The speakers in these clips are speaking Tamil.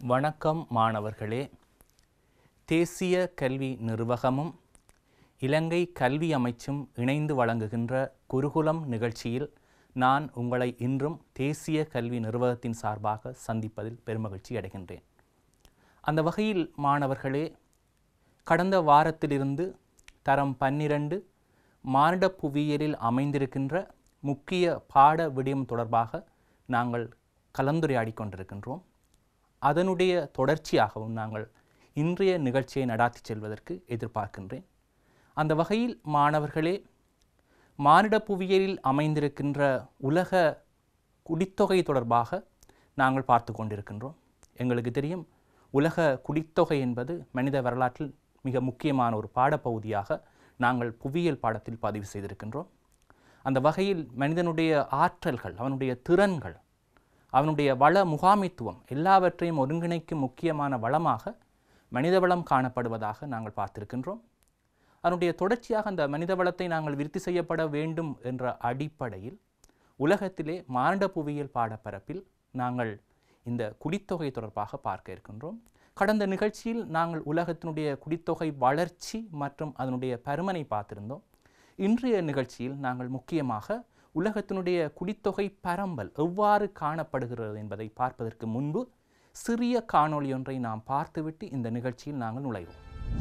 வணக்கம் மாணவர்களே தேசிய கல்வி நிர்வாகமும் இலங்கை கல்வி அமைச்சும் இணைந்து வழங்குகின்ற குருகுலம் நிகழ்ச்சியில் நான் உங்களை இன்றும் தேசிய கல்வி நிர்வாகத்தின் சார்பாக சந்திப்பதில் பெருமகிழ்ச்சி அடைகின்றேன் அந்த வகையில் மாணவர்களே கடந்த வாரத்திலிருந்து தரம் பன்னிரண்டு மானிட புவியியலில் அமைந்திருக்கின்ற முக்கிய பாட விடயம் தொடர்பாக நாங்கள் கலந்துரையாடிக் கொண்டிருக்கின்றோம் அதனுடைய தொடர்ச்சியாகவும் நாங்கள் இன்றைய நிகழ்ச்சியை நடாத்தி செல்வதற்கு எதிர்பார்க்கின்றேன் அந்த வகையில் மாணவர்களே மானிட புவியியலில் அமைந்திருக்கின்ற உலக குடித்தொகை தொடர்பாக நாங்கள் பார்த்து கொண்டிருக்கின்றோம் எங்களுக்கு தெரியும் உலக குடித்தொகை என்பது மனித வரலாற்றில் மிக முக்கியமான ஒரு பாடப்பகுதியாக நாங்கள் புவியியல் பாடத்தில் பதிவு செய்திருக்கின்றோம் அந்த வகையில் மனிதனுடைய ஆற்றல்கள் அவனுடைய திறன்கள் அவனுடைய வள முகாமைத்துவம் எல்லாவற்றையும் ஒருங்கிணைக்கும் முக்கியமான வளமாக மனித வளம் காணப்படுவதாக நாங்கள் பார்த்திருக்கின்றோம் அதனுடைய தொடர்ச்சியாக அந்த மனித வளத்தை நாங்கள் விருத்தி செய்யப்பட வேண்டும் என்ற அடிப்படையில் உலகத்திலே மானிட புவியியல் பாடப்பரப்பில் நாங்கள் இந்த குடித்தொகை தொடர்பாக பார்க்க இருக்கின்றோம் கடந்த நிகழ்ச்சியில் நாங்கள் உலகத்தினுடைய குடித்தொகை வளர்ச்சி மற்றும் அதனுடைய பருமனை பார்த்திருந்தோம் இன்றைய நிகழ்ச்சியில் நாங்கள் முக்கியமாக உலகத்தினுடைய குடித்தொகை பரம்பல் எவ்வாறு காணப்படுகிறது என்பதை பார்ப்பதற்கு முன்பு சிறிய காணொளி ஒன்றை நாம் பார்த்துவிட்டு இந்த நிகழ்ச்சியில் நாங்கள் நுழைவோம்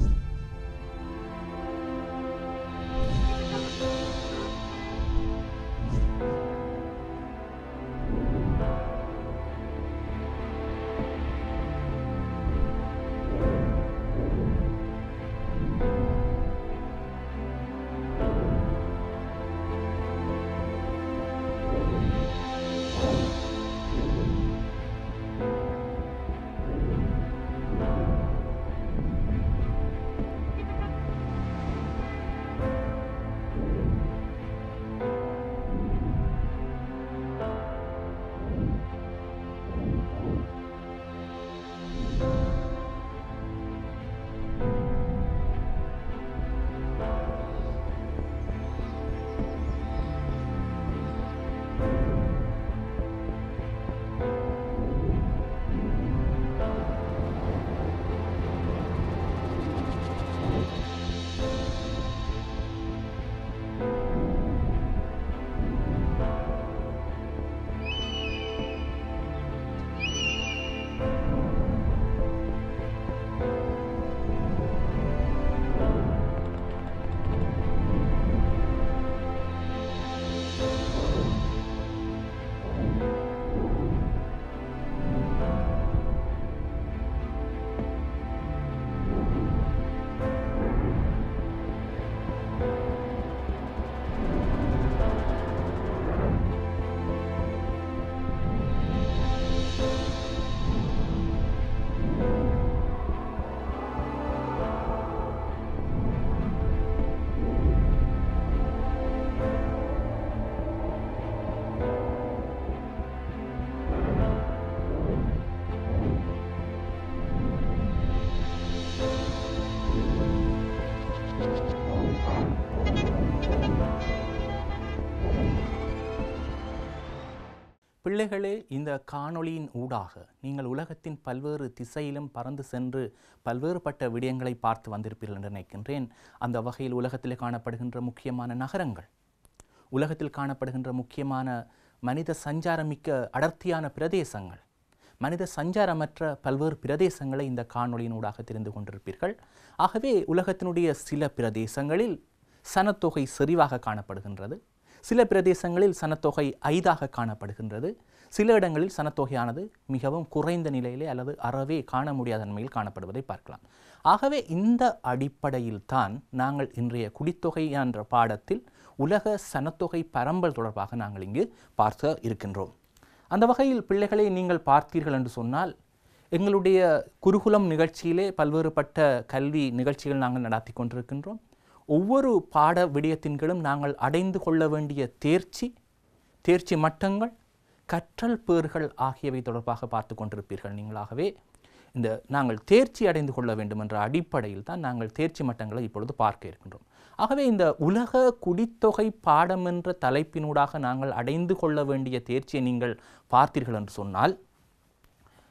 பிள்ளைகளே இந்த காணொளியின் ஊடாக நீங்கள் உலகத்தின் பல்வேறு திசையிலும் பறந்து சென்று பல்வேறுபட்ட விடயங்களை பார்த்து வந்திருப்பீர்கள் என்று நினைக்கின்றேன் அந்த வகையில் உலகத்தில் காணப்படுகின்ற முக்கியமான நகரங்கள் உலகத்தில் காணப்படுகின்ற முக்கியமான மனித சஞ்சாரமிக்க அடர்த்தியான பிரதேசங்கள் மனித சஞ்சாரமற்ற பல்வேறு பிரதேசங்களை இந்த காணொளியின் ஊடாக தெரிந்து கொண்டிருப்பீர்கள் ஆகவே உலகத்தினுடைய சில பிரதேசங்களில் சனத்தொகை செறிவாக காணப்படுகின்றது சில பிரதேசங்களில் சனத்தொகை ஐதாக காணப்படுகின்றது சில இடங்களில் சனத்தொகையானது மிகவும் குறைந்த நிலையிலே அல்லது அறவே காண முடியாத தன்மையில் காணப்படுவதை பார்க்கலாம் ஆகவே இந்த அடிப்படையில் தான் நாங்கள் இன்றைய குடித்தொகை என்ற பாடத்தில் உலக சனத்தொகை பரம்பல் தொடர்பாக நாங்கள் இங்கு பார்க்க இருக்கின்றோம் அந்த வகையில் பிள்ளைகளை நீங்கள் பார்த்தீர்கள் என்று சொன்னால் எங்களுடைய குருகுலம் நிகழ்ச்சியிலே பல்வேறுபட்ட கல்வி நிகழ்ச்சிகள் நாங்கள் நடத்தி கொண்டிருக்கின்றோம் ஒவ்வொரு பாட விடயத்தின்களும் நாங்கள் அடைந்து கொள்ள வேண்டிய தேர்ச்சி தேர்ச்சி மட்டங்கள் கற்றல் பேறுகள் ஆகியவை தொடர்பாக பார்த்து கொண்டிருப்பீர்கள் நீங்களாகவே இந்த நாங்கள் தேர்ச்சி அடைந்து கொள்ள வேண்டும் என்ற அடிப்படையில் தான் நாங்கள் தேர்ச்சி மட்டங்களை இப்பொழுது பார்க்க இருக்கின்றோம் ஆகவே இந்த உலக குடித்தொகை பாடம் என்ற தலைப்பினூடாக நாங்கள் அடைந்து கொள்ள வேண்டிய தேர்ச்சியை நீங்கள் பார்த்தீர்கள் என்று சொன்னால்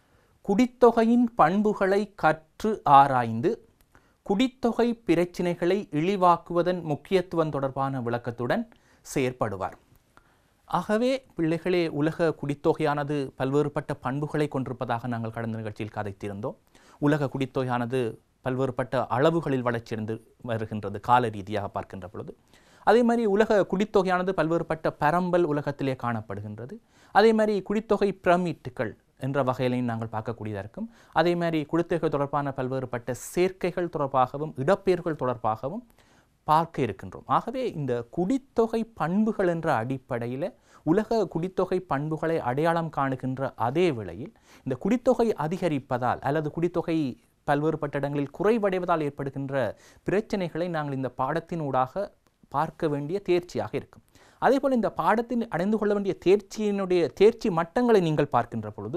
குடித்தொகையின் பண்புகளை கற்று ஆராய்ந்து குடித்தொகை பிரச்சினைகளை இழிவாக்குவதன் முக்கியத்துவம் தொடர்பான விளக்கத்துடன் செயற்படுவார் ஆகவே பிள்ளைகளே உலக குடித்தொகையானது பல்வேறுபட்ட பண்புகளை கொண்டிருப்பதாக நாங்கள் கடந்த நிகழ்ச்சியில் கதைத்திருந்தோம் உலக குடித்தொகையானது பல்வேறுபட்ட அளவுகளில் வளர்ச்சியடைந்து வருகின்றது கால ரீதியாக பார்க்கின்ற பொழுது அதே மாதிரி உலக குடித்தொகையானது பல்வேறுபட்ட பரம்பல் உலகத்திலே காணப்படுகின்றது அதே மாதிரி குடித்தொகை பிரமிட்டுகள் என்ற வகையிலையும் நாங்கள் பார்க்கக்கூடியதாக இருக்கும் அதே மாதிரி குடித்தொகை தொடர்பான பல்வேறுபட்ட சேர்க்கைகள் தொடர்பாகவும் இடப்பெயர்கள் தொடர்பாகவும் பார்க்க இருக்கின்றோம் ஆகவே இந்த குடித்தொகை பண்புகள் என்ற அடிப்படையில் உலக குடித்தொகை பண்புகளை அடையாளம் காணுகின்ற அதே வேளையில் இந்த குடித்தொகை அதிகரிப்பதால் அல்லது குடித்தொகை பல்வேறுபட்ட இடங்களில் குறைவடைவதால் ஏற்படுகின்ற பிரச்சனைகளை நாங்கள் இந்த பாடத்தினூடாக பார்க்க வேண்டிய தேர்ச்சியாக இருக்கும் அதேபோல் இந்த பாடத்தில் அடைந்து கொள்ள வேண்டிய தேர்ச்சியினுடைய தேர்ச்சி மட்டங்களை நீங்கள் பார்க்கின்ற பொழுது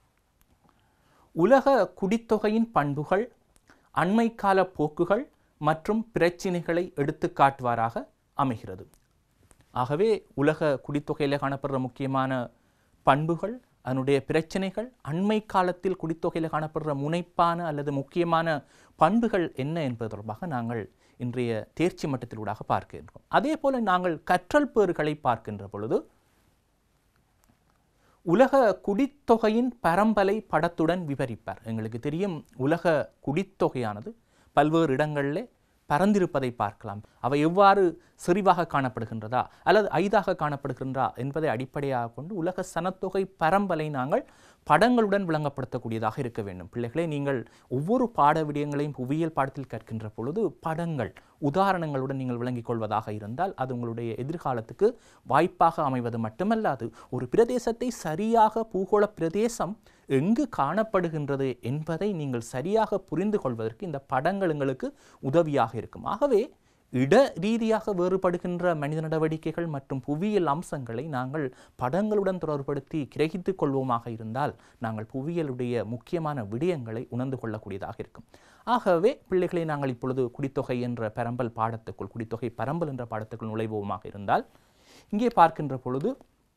உலக குடித்தொகையின் பண்புகள் அண்மைக்கால போக்குகள் மற்றும் பிரச்சினைகளை எடுத்துக்காட்டுவாராக அமைகிறது ஆகவே உலக குடித்தொகையில் காணப்படுற முக்கியமான பண்புகள் அதனுடைய பிரச்சனைகள் அண்மை காலத்தில் குடித்தொகையில் காணப்படுற முனைப்பான அல்லது முக்கியமான பண்புகள் என்ன என்பது தொடர்பாக நாங்கள் இன்றைய தேர்ச்சி மட்டத்திலூடாக பார்க்கின்றோம் அதே போல நாங்கள் கற்றல் பேறுகளை பார்க்கின்ற பொழுது உலக குடித்தொகையின் பரம்பலை படத்துடன் விவரிப்பார் எங்களுக்கு தெரியும் உலக குடித்தொகையானது பல்வேறு இடங்களிலே பரந்திருப்பதை பார்க்கலாம் அவை எவ்வாறு செறிவாக காணப்படுகின்றதா அல்லது ஐதாக காணப்படுகின்றா என்பதை அடிப்படையாக கொண்டு உலக சனத்தொகை பரம்பலை நாங்கள் படங்களுடன் விளங்கப்படுத்தக்கூடியதாக இருக்க வேண்டும் பிள்ளைகளே நீங்கள் ஒவ்வொரு பாட விடயங்களையும் புவியியல் பாடத்தில் கற்கின்ற பொழுது படங்கள் உதாரணங்களுடன் நீங்கள் விளங்கிக் கொள்வதாக இருந்தால் அது உங்களுடைய எதிர்காலத்துக்கு வாய்ப்பாக அமைவது மட்டுமல்லாது ஒரு பிரதேசத்தை சரியாக பூகோள பிரதேசம் எங்கு காணப்படுகின்றது என்பதை நீங்கள் சரியாக புரிந்து கொள்வதற்கு இந்த படங்கள் எங்களுக்கு உதவியாக இருக்கும் ஆகவே இட ரீதியாக வேறுபடுகின்ற மனித நடவடிக்கைகள் மற்றும் புவியியல் அம்சங்களை நாங்கள் படங்களுடன் தொடர்படுத்தி கிரகித்துக் கொள்வோமாக இருந்தால் நாங்கள் புவியியலுடைய முக்கியமான விடயங்களை உணர்ந்து கொள்ளக்கூடியதாக இருக்கும் ஆகவே பிள்ளைகளை நாங்கள் இப்பொழுது குடித்தொகை என்ற பரம்பல் பாடத்துக்குள் குடித்தொகை பரம்பல் என்ற பாடத்துக்குள் நுழைவோமாக இருந்தால் இங்கே பார்க்கின்ற பொழுது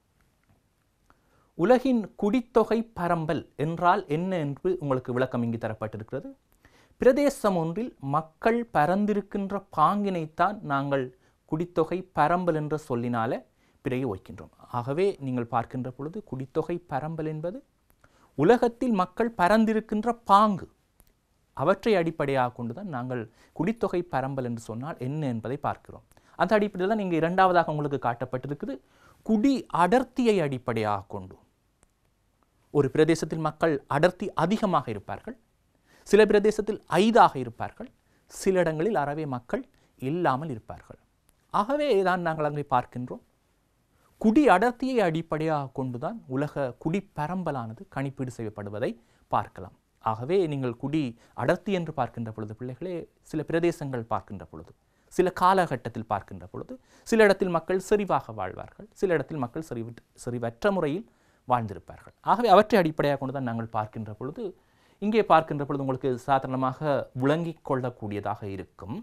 உலகின் குடித்தொகை பரம்பல் என்றால் என்ன என்று உங்களுக்கு விளக்கம் இங்கு தரப்பட்டிருக்கிறது பிரதேசம் ஒன்றில் மக்கள் பரந்திருக்கின்ற பாங்கினைத்தான் நாங்கள் குடித்தொகை பரம்பல் என்ற சொல்லினால பிரயோகிக்கின்றோம் ஆகவே நீங்கள் பார்க்கின்ற பொழுது குடித்தொகை பரம்பல் என்பது உலகத்தில் மக்கள் பரந்திருக்கின்ற பாங்கு அவற்றை அடிப்படையாக கொண்டுதான் நாங்கள் குடித்தொகை பரம்பல் என்று சொன்னால் என்ன என்பதை பார்க்கிறோம் அந்த அடிப்படையில் தான் இங்கே இரண்டாவதாக உங்களுக்கு காட்டப்பட்டிருக்குது குடி அடர்த்தியை அடிப்படையாக கொண்டு ஒரு பிரதேசத்தில் மக்கள் அடர்த்தி அதிகமாக இருப்பார்கள் சில பிரதேசத்தில் ஐதாக இருப்பார்கள் சில இடங்களில் அறவே மக்கள் இல்லாமல் இருப்பார்கள் ஆகவே தான் நாங்கள் அங்கே பார்க்கின்றோம் குடி அடர்த்தியை அடிப்படையாக கொண்டுதான் உலக குடி பரம்பலானது கணிப்பீடு செய்யப்படுவதை பார்க்கலாம் ஆகவே நீங்கள் குடி அடர்த்தி என்று பார்க்கின்ற பொழுது பிள்ளைகளே சில பிரதேசங்கள் பார்க்கின்ற பொழுது சில காலகட்டத்தில் பார்க்கின்ற பொழுது சில இடத்தில் மக்கள் செறிவாக வாழ்வார்கள் சில இடத்தில் மக்கள் செறிவு செறிவற்ற முறையில் வாழ்ந்திருப்பார்கள் ஆகவே அவற்றை அடிப்படையாக கொண்டு தான் நாங்கள் பார்க்கின்ற பொழுது இங்கே பார்க்கின்ற பொழுது உங்களுக்கு சாதாரணமாக விளங்கிக் கொள்ளக்கூடியதாக இருக்கும்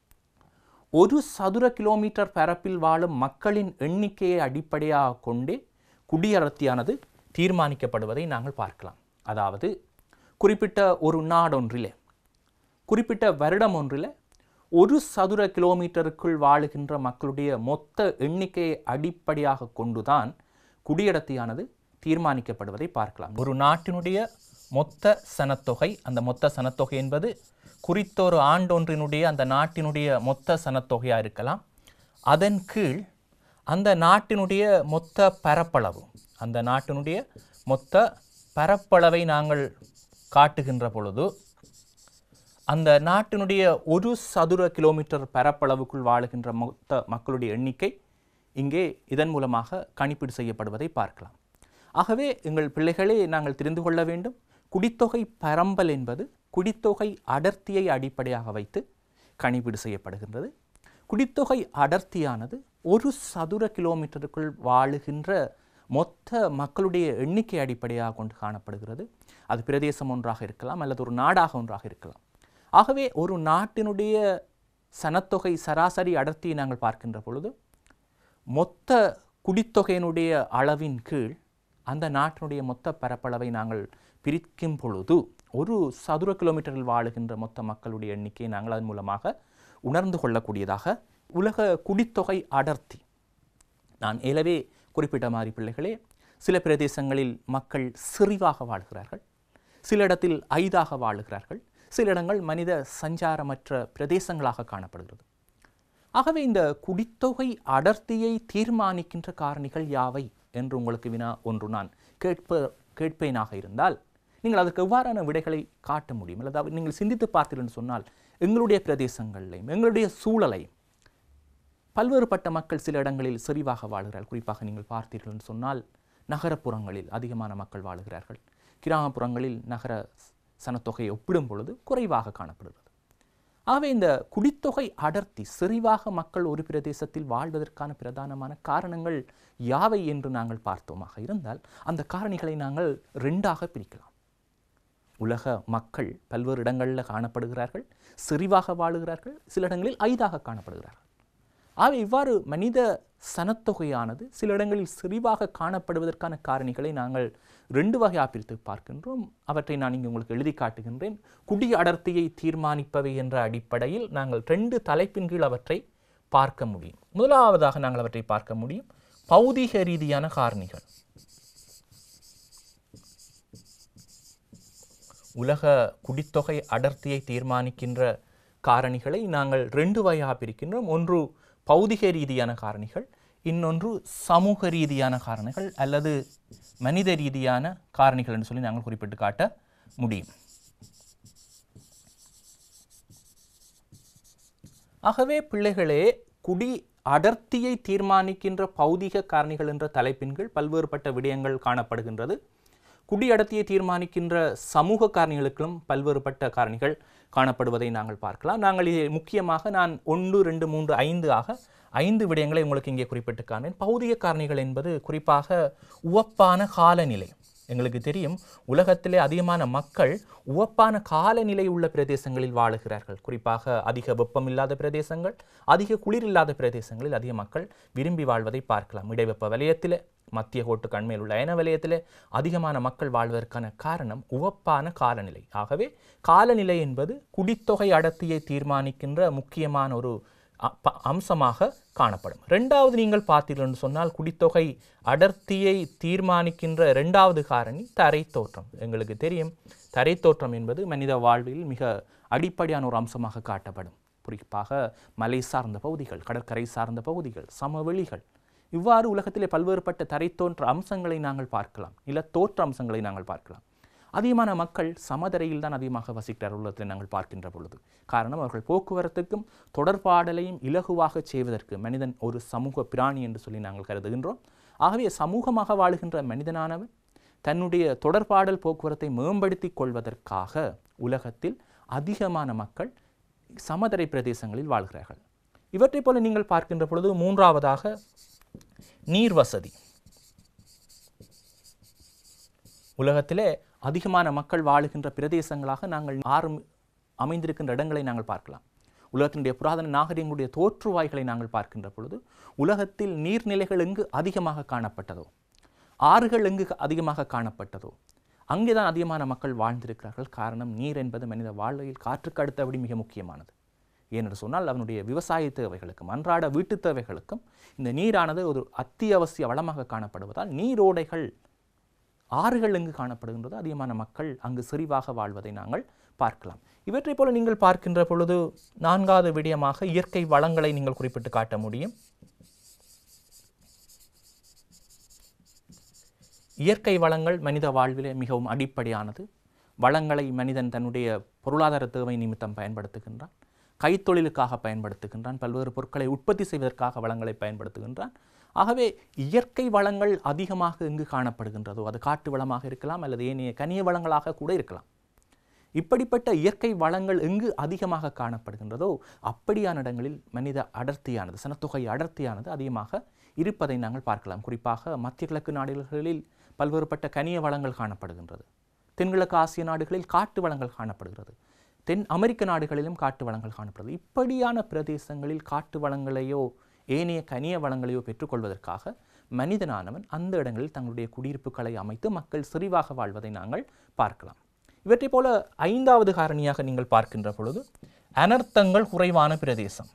ஒரு சதுர கிலோமீட்டர் பரப்பில் வாழும் மக்களின் எண்ணிக்கையை அடிப்படையாக கொண்டே குடியடர்த்தியானது தீர்மானிக்கப்படுவதை நாங்கள் பார்க்கலாம் அதாவது குறிப்பிட்ட ஒரு நாடொன்றிலே குறிப்பிட்ட வருடம் ஒன்றில் ஒரு சதுர கிலோமீட்டருக்குள் வாழுகின்ற மக்களுடைய மொத்த எண்ணிக்கையை அடிப்படையாக கொண்டுதான் குடியடர்த்தியானது தீர்மானிக்கப்படுவதை பார்க்கலாம் ஒரு நாட்டினுடைய மொத்த சனத்தொகை அந்த மொத்த சனத்தொகை என்பது குறித்த ஒரு ஆண்டொன்றினுடைய அந்த நாட்டினுடைய மொத்த சனத்தொகையாக இருக்கலாம் அதன் கீழ் அந்த நாட்டினுடைய மொத்த பரப்பளவு அந்த நாட்டினுடைய மொத்த பரப்பளவை நாங்கள் காட்டுகின்ற பொழுது அந்த நாட்டினுடைய ஒரு சதுர கிலோமீட்டர் பரப்பளவுக்குள் வாழுகின்ற மொத்த மக்களுடைய எண்ணிக்கை இங்கே இதன் மூலமாக கணிப்பீடு செய்யப்படுவதை பார்க்கலாம் ஆகவே எங்கள் பிள்ளைகளே நாங்கள் தெரிந்து கொள்ள வேண்டும் குடித்தொகை பரம்பல் என்பது குடித்தொகை அடர்த்தியை அடிப்படையாக வைத்து கணிப்பீடு செய்யப்படுகின்றது குடித்தொகை அடர்த்தியானது ஒரு சதுர கிலோமீட்டருக்குள் வாழுகின்ற மொத்த மக்களுடைய எண்ணிக்கை அடிப்படையாக கொண்டு காணப்படுகிறது அது பிரதேசம் ஒன்றாக இருக்கலாம் அல்லது ஒரு நாடாக ஒன்றாக இருக்கலாம் ஆகவே ஒரு நாட்டினுடைய சனத்தொகை சராசரி அடர்த்தியை நாங்கள் பார்க்கின்ற பொழுது மொத்த குடித்தொகையினுடைய அளவின் கீழ் அந்த நாட்டினுடைய மொத்த பரப்பளவை நாங்கள் பிரிக்கும் பொழுது ஒரு சதுர கிலோமீட்டரில் வாழுகின்ற மொத்த மக்களுடைய எண்ணிக்கையை நாங்கள் அதன் மூலமாக உணர்ந்து கொள்ளக்கூடியதாக உலக குடித்தொகை அடர்த்தி நான் ஏலவே குறிப்பிட்ட மாதிரி பிள்ளைகளே சில பிரதேசங்களில் மக்கள் செறிவாக வாழ்கிறார்கள் சில இடத்தில் ஐதாக வாழுகிறார்கள் சில இடங்கள் மனித சஞ்சாரமற்ற பிரதேசங்களாக காணப்படுகிறது ஆகவே இந்த குடித்தொகை அடர்த்தியை தீர்மானிக்கின்ற காரணிகள் யாவை என்று உங்களுக்கு வினா ஒன்று நான் கேட்ப கேட்பேனாக இருந்தால் நீங்கள் அதற்கு எவ்வாறான விடைகளை காட்ட முடியும் அல்லது நீங்கள் சிந்தித்து பார்த்தீர்கள் என்று சொன்னால் எங்களுடைய பிரதேசங்களையும் எங்களுடைய சூழலையும் பல்வேறுபட்ட மக்கள் சில இடங்களில் செறிவாக வாழ்கிறார்கள் குறிப்பாக நீங்கள் பார்த்தீர்கள் என்று சொன்னால் நகரப்புறங்களில் அதிகமான மக்கள் வாழுகிறார்கள் கிராமப்புறங்களில் நகர சனத்தொகையை ஒப்பிடும் பொழுது குறைவாக காணப்படுகிறது ஆகவே இந்த குடித்தொகை அடர்த்தி செறிவாக மக்கள் ஒரு பிரதேசத்தில் வாழ்வதற்கான பிரதானமான காரணங்கள் யாவை என்று நாங்கள் பார்த்தோமாக இருந்தால் அந்த காரணிகளை நாங்கள் ரெண்டாக பிரிக்கலாம் உலக மக்கள் பல்வேறு இடங்களில் காணப்படுகிறார்கள் செறிவாக வாழுகிறார்கள் சில இடங்களில் ஐதாக காணப்படுகிறார்கள் ஆகவே இவ்வாறு மனித சனத்தொகையானது சில இடங்களில் செறிவாக காணப்படுவதற்கான காரணிகளை நாங்கள் ரெண்டு வகையாக பிரித்து பார்க்கின்றோம் அவற்றை நான் இங்கே உங்களுக்கு எழுதி காட்டுகின்றேன் குடி அடர்த்தியை தீர்மானிப்பவை என்ற அடிப்படையில் நாங்கள் ரெண்டு தலைப்பின் கீழ் அவற்றை பார்க்க முடியும் முதலாவதாக நாங்கள் அவற்றை பார்க்க முடியும் பௌதீக ரீதியான காரணிகள் உலக குடித்தொகை அடர்த்தியை தீர்மானிக்கின்ற காரணிகளை நாங்கள் ரெண்டு வகையாக பிரிக்கின்றோம் ஒன்று பௌதிக ரீதியான காரணிகள் இன்னொன்று சமூக ரீதியான காரணிகள் அல்லது மனித ரீதியான காரணிகள் என்று சொல்லி நாங்கள் குறிப்பிட்டு காட்ட முடியும் ஆகவே பிள்ளைகளே குடி அடர்த்தியை தீர்மானிக்கின்ற பௌதிக காரணிகள் என்ற தலைப்பின் கீழ் பல்வேறுபட்ட விடயங்கள் காணப்படுகின்றது குடி அடர்த்தியை தீர்மானிக்கின்ற சமூக காரணிகளுக்கும் பல்வேறுபட்ட காரணிகள் காணப்படுவதை நாங்கள் பார்க்கலாம் நாங்கள் இதை முக்கியமாக நான் ஒன்று ரெண்டு மூன்று ஐந்து ஆக ஐந்து விடயங்களை உங்களுக்கு இங்கே குறிப்பிட்டு காணேன் பௌதிக காரணிகள் என்பது குறிப்பாக உவப்பான காலநிலை எங்களுக்கு தெரியும் உலகத்திலே அதிகமான மக்கள் உவப்பான காலநிலை உள்ள பிரதேசங்களில் வாழுகிறார்கள் குறிப்பாக அதிக வெப்பம் இல்லாத பிரதேசங்கள் அதிக குளிர் இல்லாத பிரதேசங்களில் அதிக மக்கள் விரும்பி வாழ்வதை பார்க்கலாம் இடைவெப்ப வலயத்திலே மத்திய கோட்டுக்கு அண்மையில் உள்ள அயன வலயத்திலே அதிகமான மக்கள் வாழ்வதற்கான காரணம் உவப்பான காலநிலை ஆகவே காலநிலை என்பது குடித்தொகை அடர்த்தியை தீர்மானிக்கின்ற முக்கியமான ஒரு அ- ப- அம்சமாக காணப்படும் ரெண்டாவது நீங்கள் பார்த்தீர்கள் சொன்னால் குடித்தொகை அடர்த்தியை தீர்மானிக்கின்ற இரண்டாவது காரணி தரை தோற்றம் எங்களுக்கு தெரியும் தரை தோற்றம் என்பது மனித வாழ்வில் மிக அடிப்படையான ஒரு அம்சமாக காட்டப்படும் குறிப்பாக மலை சார்ந்த பகுதிகள் கடற்கரை சார்ந்த பகுதிகள் சமவெளிகள் இவ்வாறு உலகத்திலே பல்வேறுபட்ட தரைத்தோன்ற அம்சங்களை நாங்கள் பார்க்கலாம் நிலத்தோற்ற அம்சங்களை நாங்கள் பார்க்கலாம் அதிகமான மக்கள் சமதரையில் தான் அதிகமாக வசிக்கிறார் உலகத்தில் நாங்கள் பார்க்கின்ற பொழுது காரணம் அவர்கள் போக்குவரத்துக்கும் தொடர்பாடலையும் இலகுவாக செய்வதற்கு மனிதன் ஒரு சமூக பிராணி என்று சொல்லி நாங்கள் கருதுகின்றோம் ஆகவே சமூகமாக வாழுகின்ற மனிதனானவன் தன்னுடைய தொடர்பாடல் போக்குவரத்தை மேம்படுத்திக் கொள்வதற்காக உலகத்தில் அதிகமான மக்கள் சமதரை பிரதேசங்களில் வாழ்கிறார்கள் இவற்றைப் போல நீங்கள் பார்க்கின்ற பொழுது மூன்றாவதாக நீர் வசதி உலகத்திலே அதிகமான மக்கள் வாழுகின்ற பிரதேசங்களாக நாங்கள் ஆறு அமைந்திருக்கின்ற இடங்களை நாங்கள் பார்க்கலாம் உலகத்தினுடைய புராதன நாகரிகங்களுடைய தோற்றுவாய்களை நாங்கள் பார்க்கின்ற பொழுது உலகத்தில் நீர்நிலைகள் எங்கு அதிகமாக காணப்பட்டதோ ஆறுகள் எங்கு அதிகமாக காணப்பட்டதோ அங்கேதான் அதிகமான மக்கள் வாழ்ந்திருக்கிறார்கள் காரணம் நீர் என்பது மனித வாழ்வில் காற்றுக்கு அடுத்தபடி மிக முக்கியமானது ஏனென்று சொன்னால் அவனுடைய விவசாய தேவைகளுக்கும் அன்றாட வீட்டு தேவைகளுக்கும் இந்த நீரானது ஒரு அத்தியாவசிய வளமாக காணப்படுவதால் நீரோடைகள் ஆறுகள் எங்கு காணப்படுகின்றதோ அதிகமான மக்கள் அங்கு செறிவாக வாழ்வதை நாங்கள் பார்க்கலாம் இவற்றைப் போல நீங்கள் பார்க்கின்ற பொழுது நான்காவது விடயமாக இயற்கை வளங்களை நீங்கள் குறிப்பிட்டு காட்ட முடியும் இயற்கை வளங்கள் மனித வாழ்விலே மிகவும் அடிப்படையானது வளங்களை மனிதன் தன்னுடைய பொருளாதார தேவை நிமித்தம் பயன்படுத்துகின்றான் கைத்தொழிலுக்காக பயன்படுத்துகின்றான் பல்வேறு பொருட்களை உற்பத்தி செய்வதற்காக வளங்களை பயன்படுத்துகின்றான் ஆகவே இயற்கை வளங்கள் அதிகமாக எங்கு காணப்படுகின்றதோ அது காட்டு வளமாக இருக்கலாம் அல்லது ஏனைய கனிய வளங்களாக கூட இருக்கலாம் இப்படிப்பட்ட இயற்கை வளங்கள் எங்கு அதிகமாக காணப்படுகின்றதோ அப்படியான இடங்களில் மனித அடர்த்தியானது சனத்தொகை அடர்த்தியானது அதிகமாக இருப்பதை நாங்கள் பார்க்கலாம் குறிப்பாக மத்திய கிழக்கு நாடுகளில் பல்வேறுபட்ட கனிய வளங்கள் காணப்படுகின்றது தென்கிழக்கு ஆசிய நாடுகளில் காட்டு வளங்கள் காணப்படுகிறது தென் அமெரிக்க நாடுகளிலும் காட்டு வளங்கள் காணப்படுகிறது இப்படியான பிரதேசங்களில் காட்டு வளங்களையோ ஏனைய கனிய வளங்களையோ பெற்றுக்கொள்வதற்காக மனிதனானவன் அந்த இடங்களில் தங்களுடைய குடியிருப்புகளை அமைத்து மக்கள் செறிவாக வாழ்வதை நாங்கள் பார்க்கலாம் இவற்றைப் போல ஐந்தாவது காரணியாக நீங்கள் பார்க்கின்ற பொழுது அனர்த்தங்கள் குறைவான பிரதேசம்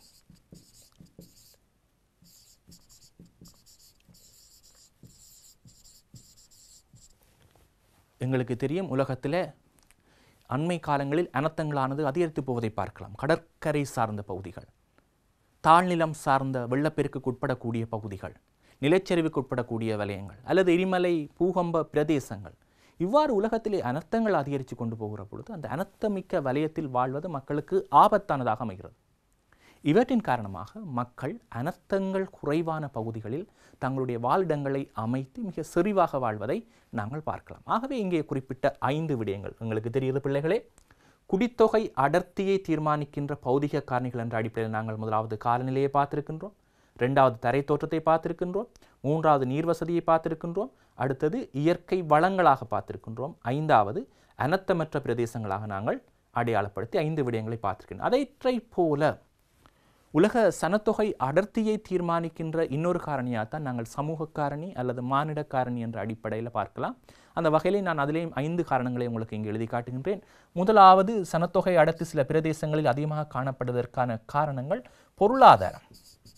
எங்களுக்கு தெரியும் உலகத்தில் அண்மை காலங்களில் அனர்த்தங்களானது அதிகரித்து போவதை பார்க்கலாம் கடற்கரை சார்ந்த பகுதிகள் தாழ்நிலம் சார்ந்த வெள்ளப்பெருக்குக்கு உட்படக்கூடிய பகுதிகள் நிலச்சரிவுக்கு உட்படக்கூடிய வலயங்கள் அல்லது எரிமலை பூகம்ப பிரதேசங்கள் இவ்வாறு உலகத்திலே அனர்த்தங்கள் அதிகரித்து கொண்டு போகிற பொழுது அந்த அனர்த்தமிக்க வலயத்தில் வாழ்வது மக்களுக்கு ஆபத்தானதாக அமைகிறது இவற்றின் காரணமாக மக்கள் அனர்த்தங்கள் குறைவான பகுதிகளில் தங்களுடைய வாழிடங்களை அமைத்து மிக செறிவாக வாழ்வதை நாங்கள் பார்க்கலாம் ஆகவே இங்கே குறிப்பிட்ட ஐந்து விடயங்கள் உங்களுக்கு தெரியுது பிள்ளைகளே குடித்தொகை அடர்த்தியை தீர்மானிக்கின்ற பௌதிக காரணிகள் என்ற அடிப்படையில் நாங்கள் முதலாவது காலநிலையை பார்த்திருக்கின்றோம் ரெண்டாவது தரை தோற்றத்தை பார்த்திருக்கின்றோம் மூன்றாவது நீர் வசதியை பார்த்திருக்கின்றோம் அடுத்தது இயற்கை வளங்களாக பார்த்திருக்கின்றோம் ஐந்தாவது அனர்த்தமற்ற பிரதேசங்களாக நாங்கள் அடையாளப்படுத்தி ஐந்து விடயங்களை பார்த்திருக்கின்றோம் அதைற்றை போல உலக சனத்தொகை அடர்த்தியை தீர்மானிக்கின்ற இன்னொரு காரணியாக தான் நாங்கள் சமூக காரணி அல்லது மானிட காரணி என்ற அடிப்படையில் பார்க்கலாம் அந்த வகையிலே நான் அதிலேயும் ஐந்து காரணங்களை உங்களுக்கு இங்கே எழுதி காட்டுகின்றேன் முதலாவது சனத்தொகை அடர்த்தி சில பிரதேசங்களில் அதிகமாக காணப்படுவதற்கான காரணங்கள் பொருளாதாரம்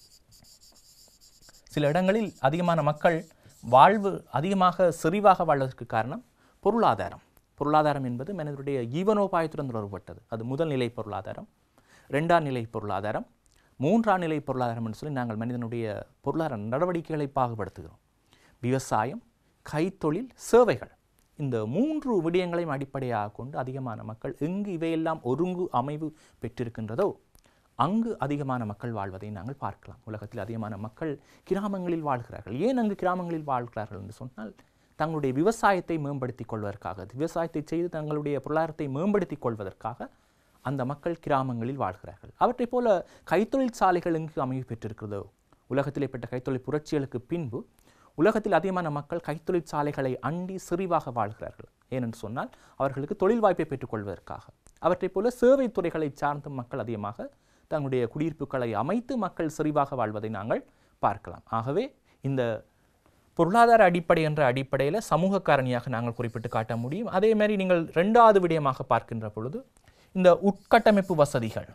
சில இடங்களில் அதிகமான மக்கள் வாழ்வு அதிகமாக செறிவாக வாழ்வதற்கு காரணம் பொருளாதாரம் பொருளாதாரம் என்பது மனிதனுடைய ஜீவனோபாயத்துடன் தொடர்புபட்டது அது முதல் நிலை பொருளாதாரம் ரெண்டாம் நிலை பொருளாதாரம் மூன்றாம் நிலை பொருளாதாரம் என்று சொல்லி நாங்கள் மனிதனுடைய பொருளாதார நடவடிக்கைகளை பாகுபடுத்துகிறோம் விவசாயம் கைத்தொழில் சேவைகள் இந்த மூன்று விடயங்களையும் அடிப்படையாக கொண்டு அதிகமான மக்கள் எங்கு இவையெல்லாம் ஒருங்கு அமைவு பெற்றிருக்கின்றதோ அங்கு அதிகமான மக்கள் வாழ்வதை நாங்கள் பார்க்கலாம் உலகத்தில் அதிகமான மக்கள் கிராமங்களில் வாழ்கிறார்கள் ஏன் அங்கு கிராமங்களில் வாழ்கிறார்கள் என்று சொன்னால் தங்களுடைய விவசாயத்தை மேம்படுத்திக் கொள்வதற்காக விவசாயத்தை செய்து தங்களுடைய பொருளாதாரத்தை மேம்படுத்திக் கொள்வதற்காக அந்த மக்கள் கிராமங்களில் வாழ்கிறார்கள் அவற்றைப் போல கைத்தொழில் சாலைகள் எங்கு அமைவு பெற்றிருக்கிறதோ உலகத்தில் ஏற்பட்ட கைத்தொழில் புரட்சிகளுக்கு பின்பு உலகத்தில் அதிகமான மக்கள் கைத்தொழில் சாலைகளை அண்டி செறிவாக வாழ்கிறார்கள் ஏனென்று சொன்னால் அவர்களுக்கு தொழில் வாய்ப்பை பெற்றுக்கொள்வதற்காக அவற்றைப் போல சேவைத் துறைகளை சார்ந்த மக்கள் அதிகமாக தங்களுடைய குடியிருப்புகளை அமைத்து மக்கள் செறிவாக வாழ்வதை நாங்கள் பார்க்கலாம் ஆகவே இந்த பொருளாதார அடிப்படை என்ற அடிப்படையில் சமூக காரணியாக நாங்கள் குறிப்பிட்டு காட்ட முடியும் அதே மாதிரி நீங்கள் ரெண்டாவது விடயமாக பார்க்கின்ற பொழுது இந்த உட்கட்டமைப்பு வசதிகள்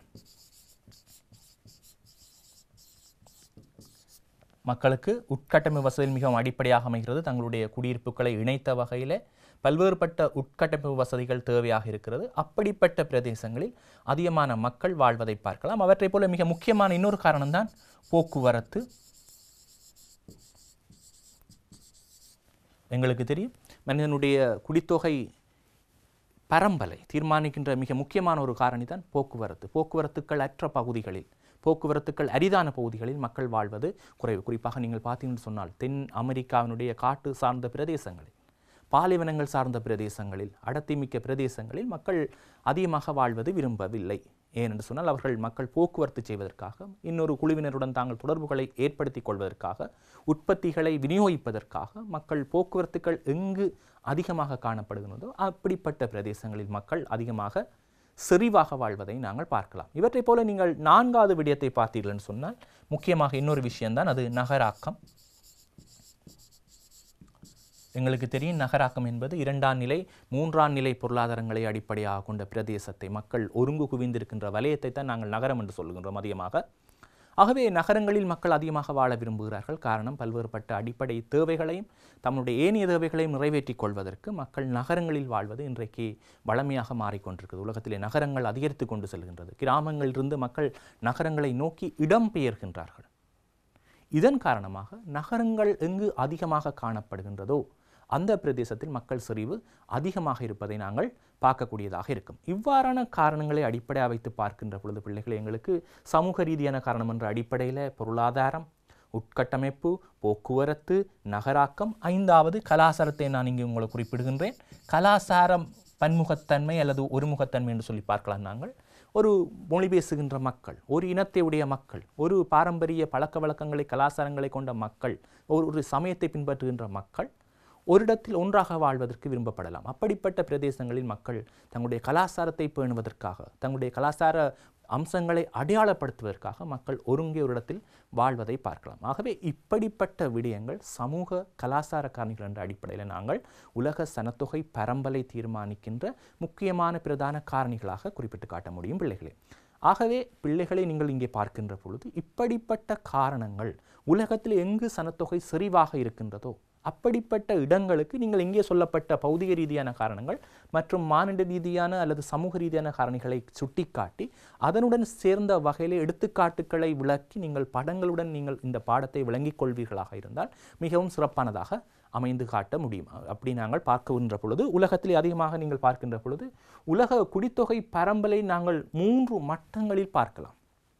மக்களுக்கு உட்கட்டமைப்பு வசதி மிகவும் அடிப்படையாக அமைகிறது தங்களுடைய குடியிருப்புகளை இணைத்த வகையில் பல்வேறுபட்ட உட்கட்டமைப்பு வசதிகள் தேவையாக இருக்கிறது அப்படிப்பட்ட பிரதேசங்களில் அதிகமான மக்கள் வாழ்வதை பார்க்கலாம் அவற்றைப் போல மிக முக்கியமான இன்னொரு காரணம்தான் போக்குவரத்து எங்களுக்கு தெரியும் மனிதனுடைய குடித்தொகை பரம்பலை தீர்மானிக்கின்ற மிக முக்கியமான ஒரு காரணி தான் போக்குவரத்து போக்குவரத்துக்கள் அற்ற பகுதிகளில் போக்குவரத்துக்கள் அரிதான பகுதிகளில் மக்கள் வாழ்வது குறைவு குறிப்பாக நீங்கள் பார்த்தீங்கன்னு சொன்னால் தென் அமெரிக்காவினுடைய காட்டு சார்ந்த பிரதேசங்களில் பாலைவனங்கள் சார்ந்த பிரதேசங்களில் அடர்த்திமிக்க பிரதேசங்களில் மக்கள் அதிகமாக வாழ்வது விரும்பவில்லை ஏனென்று சொன்னால் அவர்கள் மக்கள் போக்குவரத்து செய்வதற்காக இன்னொரு குழுவினருடன் தாங்கள் தொடர்புகளை ஏற்படுத்திக் கொள்வதற்காக உற்பத்திகளை விநியோகிப்பதற்காக மக்கள் போக்குவரத்துக்கள் எங்கு அதிகமாக காணப்படுகிறதோ அப்படிப்பட்ட பிரதேசங்களில் மக்கள் அதிகமாக செறிவாக வாழ்வதை நாங்கள் பார்க்கலாம் இவற்றைப் போல நீங்கள் நான்காவது விடயத்தை பார்த்தீர்கள்னு சொன்னால் முக்கியமாக இன்னொரு விஷயம்தான் அது நகராக்கம் எங்களுக்கு தெரியும் நகராக்கம் என்பது இரண்டாம் நிலை மூன்றாம் நிலை பொருளாதாரங்களை அடிப்படையாக கொண்ட பிரதேசத்தை மக்கள் ஒருங்கு குவிந்திருக்கின்ற வலயத்தை தான் நாங்கள் நகரம் என்று சொல்லுகின்றோம் அதிகமாக ஆகவே நகரங்களில் மக்கள் அதிகமாக வாழ விரும்புகிறார்கள் காரணம் பல்வேறுபட்ட அடிப்படை தேவைகளையும் தம்முடைய ஏனைய தேவைகளையும் நிறைவேற்றிக் கொள்வதற்கு மக்கள் நகரங்களில் வாழ்வது இன்றைக்கு வளமையாக மாறிக்கொண்டிருக்கிறது உலகத்திலே நகரங்கள் அதிகரித்து கொண்டு செல்கின்றது கிராமங்களிலிருந்து மக்கள் நகரங்களை நோக்கி இடம்பெயர்கின்றார்கள் இதன் காரணமாக நகரங்கள் எங்கு அதிகமாக காணப்படுகின்றதோ அந்த பிரதேசத்தில் மக்கள் செறிவு அதிகமாக இருப்பதை நாங்கள் பார்க்கக்கூடியதாக இருக்கும் இவ்வாறான காரணங்களை அடிப்படையாக வைத்து பார்க்கின்ற பொழுது பிள்ளைகள் எங்களுக்கு சமூக ரீதியான காரணம் என்ற அடிப்படையில் பொருளாதாரம் உட்கட்டமைப்பு போக்குவரத்து நகராக்கம் ஐந்தாவது கலாச்சாரத்தை நான் இங்கே உங்களை குறிப்பிடுகின்றேன் கலாச்சாரம் பன்முகத்தன்மை அல்லது ஒருமுகத்தன்மை என்று சொல்லி பார்க்கலாம் நாங்கள் ஒரு மொழி பேசுகின்ற மக்கள் ஒரு இனத்தை உடைய மக்கள் ஒரு பாரம்பரிய பழக்க வழக்கங்களை கலாச்சாரங்களை கொண்ட மக்கள் ஒரு ஒரு சமயத்தை பின்பற்றுகின்ற மக்கள் ஒரு இடத்தில் ஒன்றாக வாழ்வதற்கு விரும்பப்படலாம் அப்படிப்பட்ட பிரதேசங்களில் மக்கள் தங்களுடைய கலாச்சாரத்தை பேணுவதற்காக தங்களுடைய கலாச்சார அம்சங்களை அடையாளப்படுத்துவதற்காக மக்கள் ஒருங்கே ஒரு இடத்தில் வாழ்வதை பார்க்கலாம் ஆகவே இப்படிப்பட்ட விடயங்கள் சமூக கலாச்சார காரணிகள் என்ற அடிப்படையில் நாங்கள் உலக சனத்தொகை பரம்பலை தீர்மானிக்கின்ற முக்கியமான பிரதான காரணிகளாக குறிப்பிட்டு காட்ட முடியும் பிள்ளைகளே ஆகவே பிள்ளைகளை நீங்கள் இங்கே பார்க்கின்ற பொழுது இப்படிப்பட்ட காரணங்கள் உலகத்தில் எங்கு சனத்தொகை செறிவாக இருக்கின்றதோ அப்படிப்பட்ட இடங்களுக்கு நீங்கள் இங்கே சொல்லப்பட்ட பௌதிக ரீதியான காரணங்கள் மற்றும் மானிட ரீதியான அல்லது சமூக ரீதியான காரணிகளை சுட்டிக்காட்டி அதனுடன் சேர்ந்த வகையிலே எடுத்துக்காட்டுக்களை விளக்கி நீங்கள் படங்களுடன் நீங்கள் இந்த பாடத்தை விளங்கிக் கொள்வீர்களாக இருந்தால் மிகவும் சிறப்பானதாக அமைந்து காட்ட முடியும் அப்படி நாங்கள் பார்க்கின்ற பொழுது உலகத்திலே அதிகமாக நீங்கள் பார்க்கின்ற பொழுது உலக குடித்தொகை பரம்பலை நாங்கள் மூன்று மட்டங்களில் பார்க்கலாம்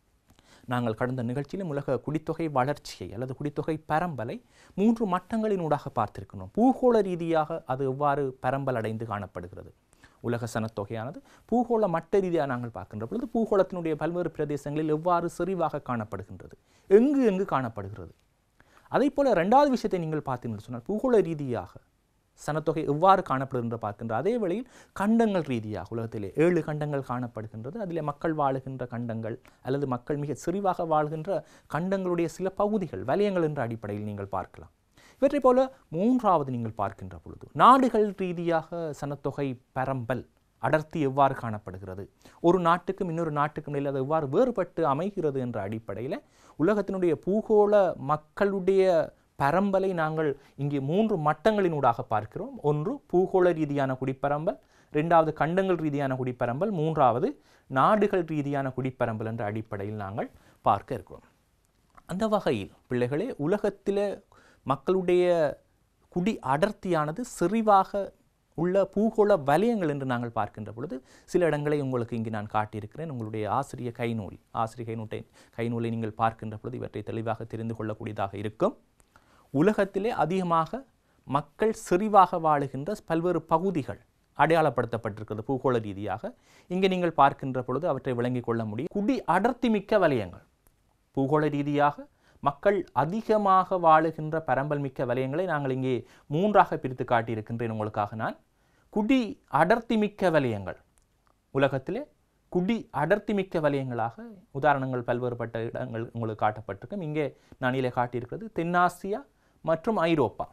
நாங்கள் கடந்த நிகழ்ச்சியிலும் உலக குடித்தொகை வளர்ச்சியை அல்லது குடித்தொகை பரம்பலை மூன்று மட்டங்களினூடாக பார்த்திருக்கிறோம் பூகோள ரீதியாக அது எவ்வாறு பரம்பல் அடைந்து காணப்படுகிறது உலக சனத்தொகையானது பூகோள மட்ட ரீதியாக நாங்கள் பார்க்கின்ற பொழுது பூகோளத்தினுடைய பல்வேறு பிரதேசங்களில் எவ்வாறு செறிவாக காணப்படுகின்றது எங்கு எங்கு காணப்படுகிறது அதே போல ரெண்டாவது விஷயத்தை நீங்கள் பார்த்தீங்கன்னு சொன்னால் பூகோள ரீதியாக சனத்தொகை எவ்வாறு காணப்படுகின்ற பார்க்கின்ற அதே வேளையில் கண்டங்கள் ரீதியாக உலகத்திலே ஏழு கண்டங்கள் காணப்படுகின்றது அதிலே மக்கள் வாழுகின்ற கண்டங்கள் அல்லது மக்கள் மிக சிறிவாக வாழ்கின்ற கண்டங்களுடைய சில பகுதிகள் வலயங்கள் என்ற அடிப்படையில் நீங்கள் பார்க்கலாம் இவற்றை போல மூன்றாவது நீங்கள் பார்க்கின்ற பொழுது நாடுகள் ரீதியாக சனத்தொகை பரம்பல் அடர்த்தி எவ்வாறு காணப்படுகிறது ஒரு நாட்டுக்கும் இன்னொரு நாட்டுக்கும் இடையில் அது எவ்வாறு வேறுபட்டு அமைகிறது என்ற அடிப்படையில் உலகத்தினுடைய பூகோள மக்களுடைய பரம்பலை நாங்கள் இங்கே மூன்று மட்டங்களினூடாக பார்க்கிறோம் ஒன்று பூகோள ரீதியான குடிப்பரம்பல் ரெண்டாவது கண்டங்கள் ரீதியான குடிப்பரம்பல் மூன்றாவது நாடுகள் ரீதியான குடிப்பரம்பல் என்ற அடிப்படையில் நாங்கள் பார்க்க இருக்கிறோம் அந்த வகையில் பிள்ளைகளே உலகத்தில் மக்களுடைய குடி அடர்த்தியானது செறிவாக உள்ள பூகோள வலயங்கள் என்று நாங்கள் பார்க்கின்ற பொழுது சில இடங்களை உங்களுக்கு இங்கு நான் காட்டியிருக்கிறேன் உங்களுடைய ஆசிரிய கைநூல் ஆசிரிய கைநூட்டை கைநூலை நீங்கள் பார்க்கின்ற பொழுது இவற்றை தெளிவாக தெரிந்து கொள்ளக்கூடியதாக இருக்கும் உலகத்திலே அதிகமாக மக்கள் செறிவாக வாழுகின்ற பல்வேறு பகுதிகள் அடையாளப்படுத்தப்பட்டிருக்கிறது பூகோள ரீதியாக இங்கே நீங்கள் பார்க்கின்ற பொழுது அவற்றை விளங்கிக் கொள்ள முடியும் குடி அடர்த்தி மிக்க வலயங்கள் பூகோள ரீதியாக மக்கள் அதிகமாக வாழுகின்ற பரம்பல் மிக்க வலயங்களை நாங்கள் இங்கே மூன்றாக பிரித்து காட்டியிருக்கின்றேன் உங்களுக்காக நான் குடி அடர்த்தி மிக்க வலயங்கள் உலகத்திலே குடி அடர்த்தி மிக்க வலயங்களாக உதாரணங்கள் பல்வேறுபட்ட இடங்கள் உங்களுக்கு காட்டப்பட்டிருக்கும் இங்கே நான் இதில் காட்டியிருக்கிறது தென்னாசியா மற்றும் ஐரோப்பா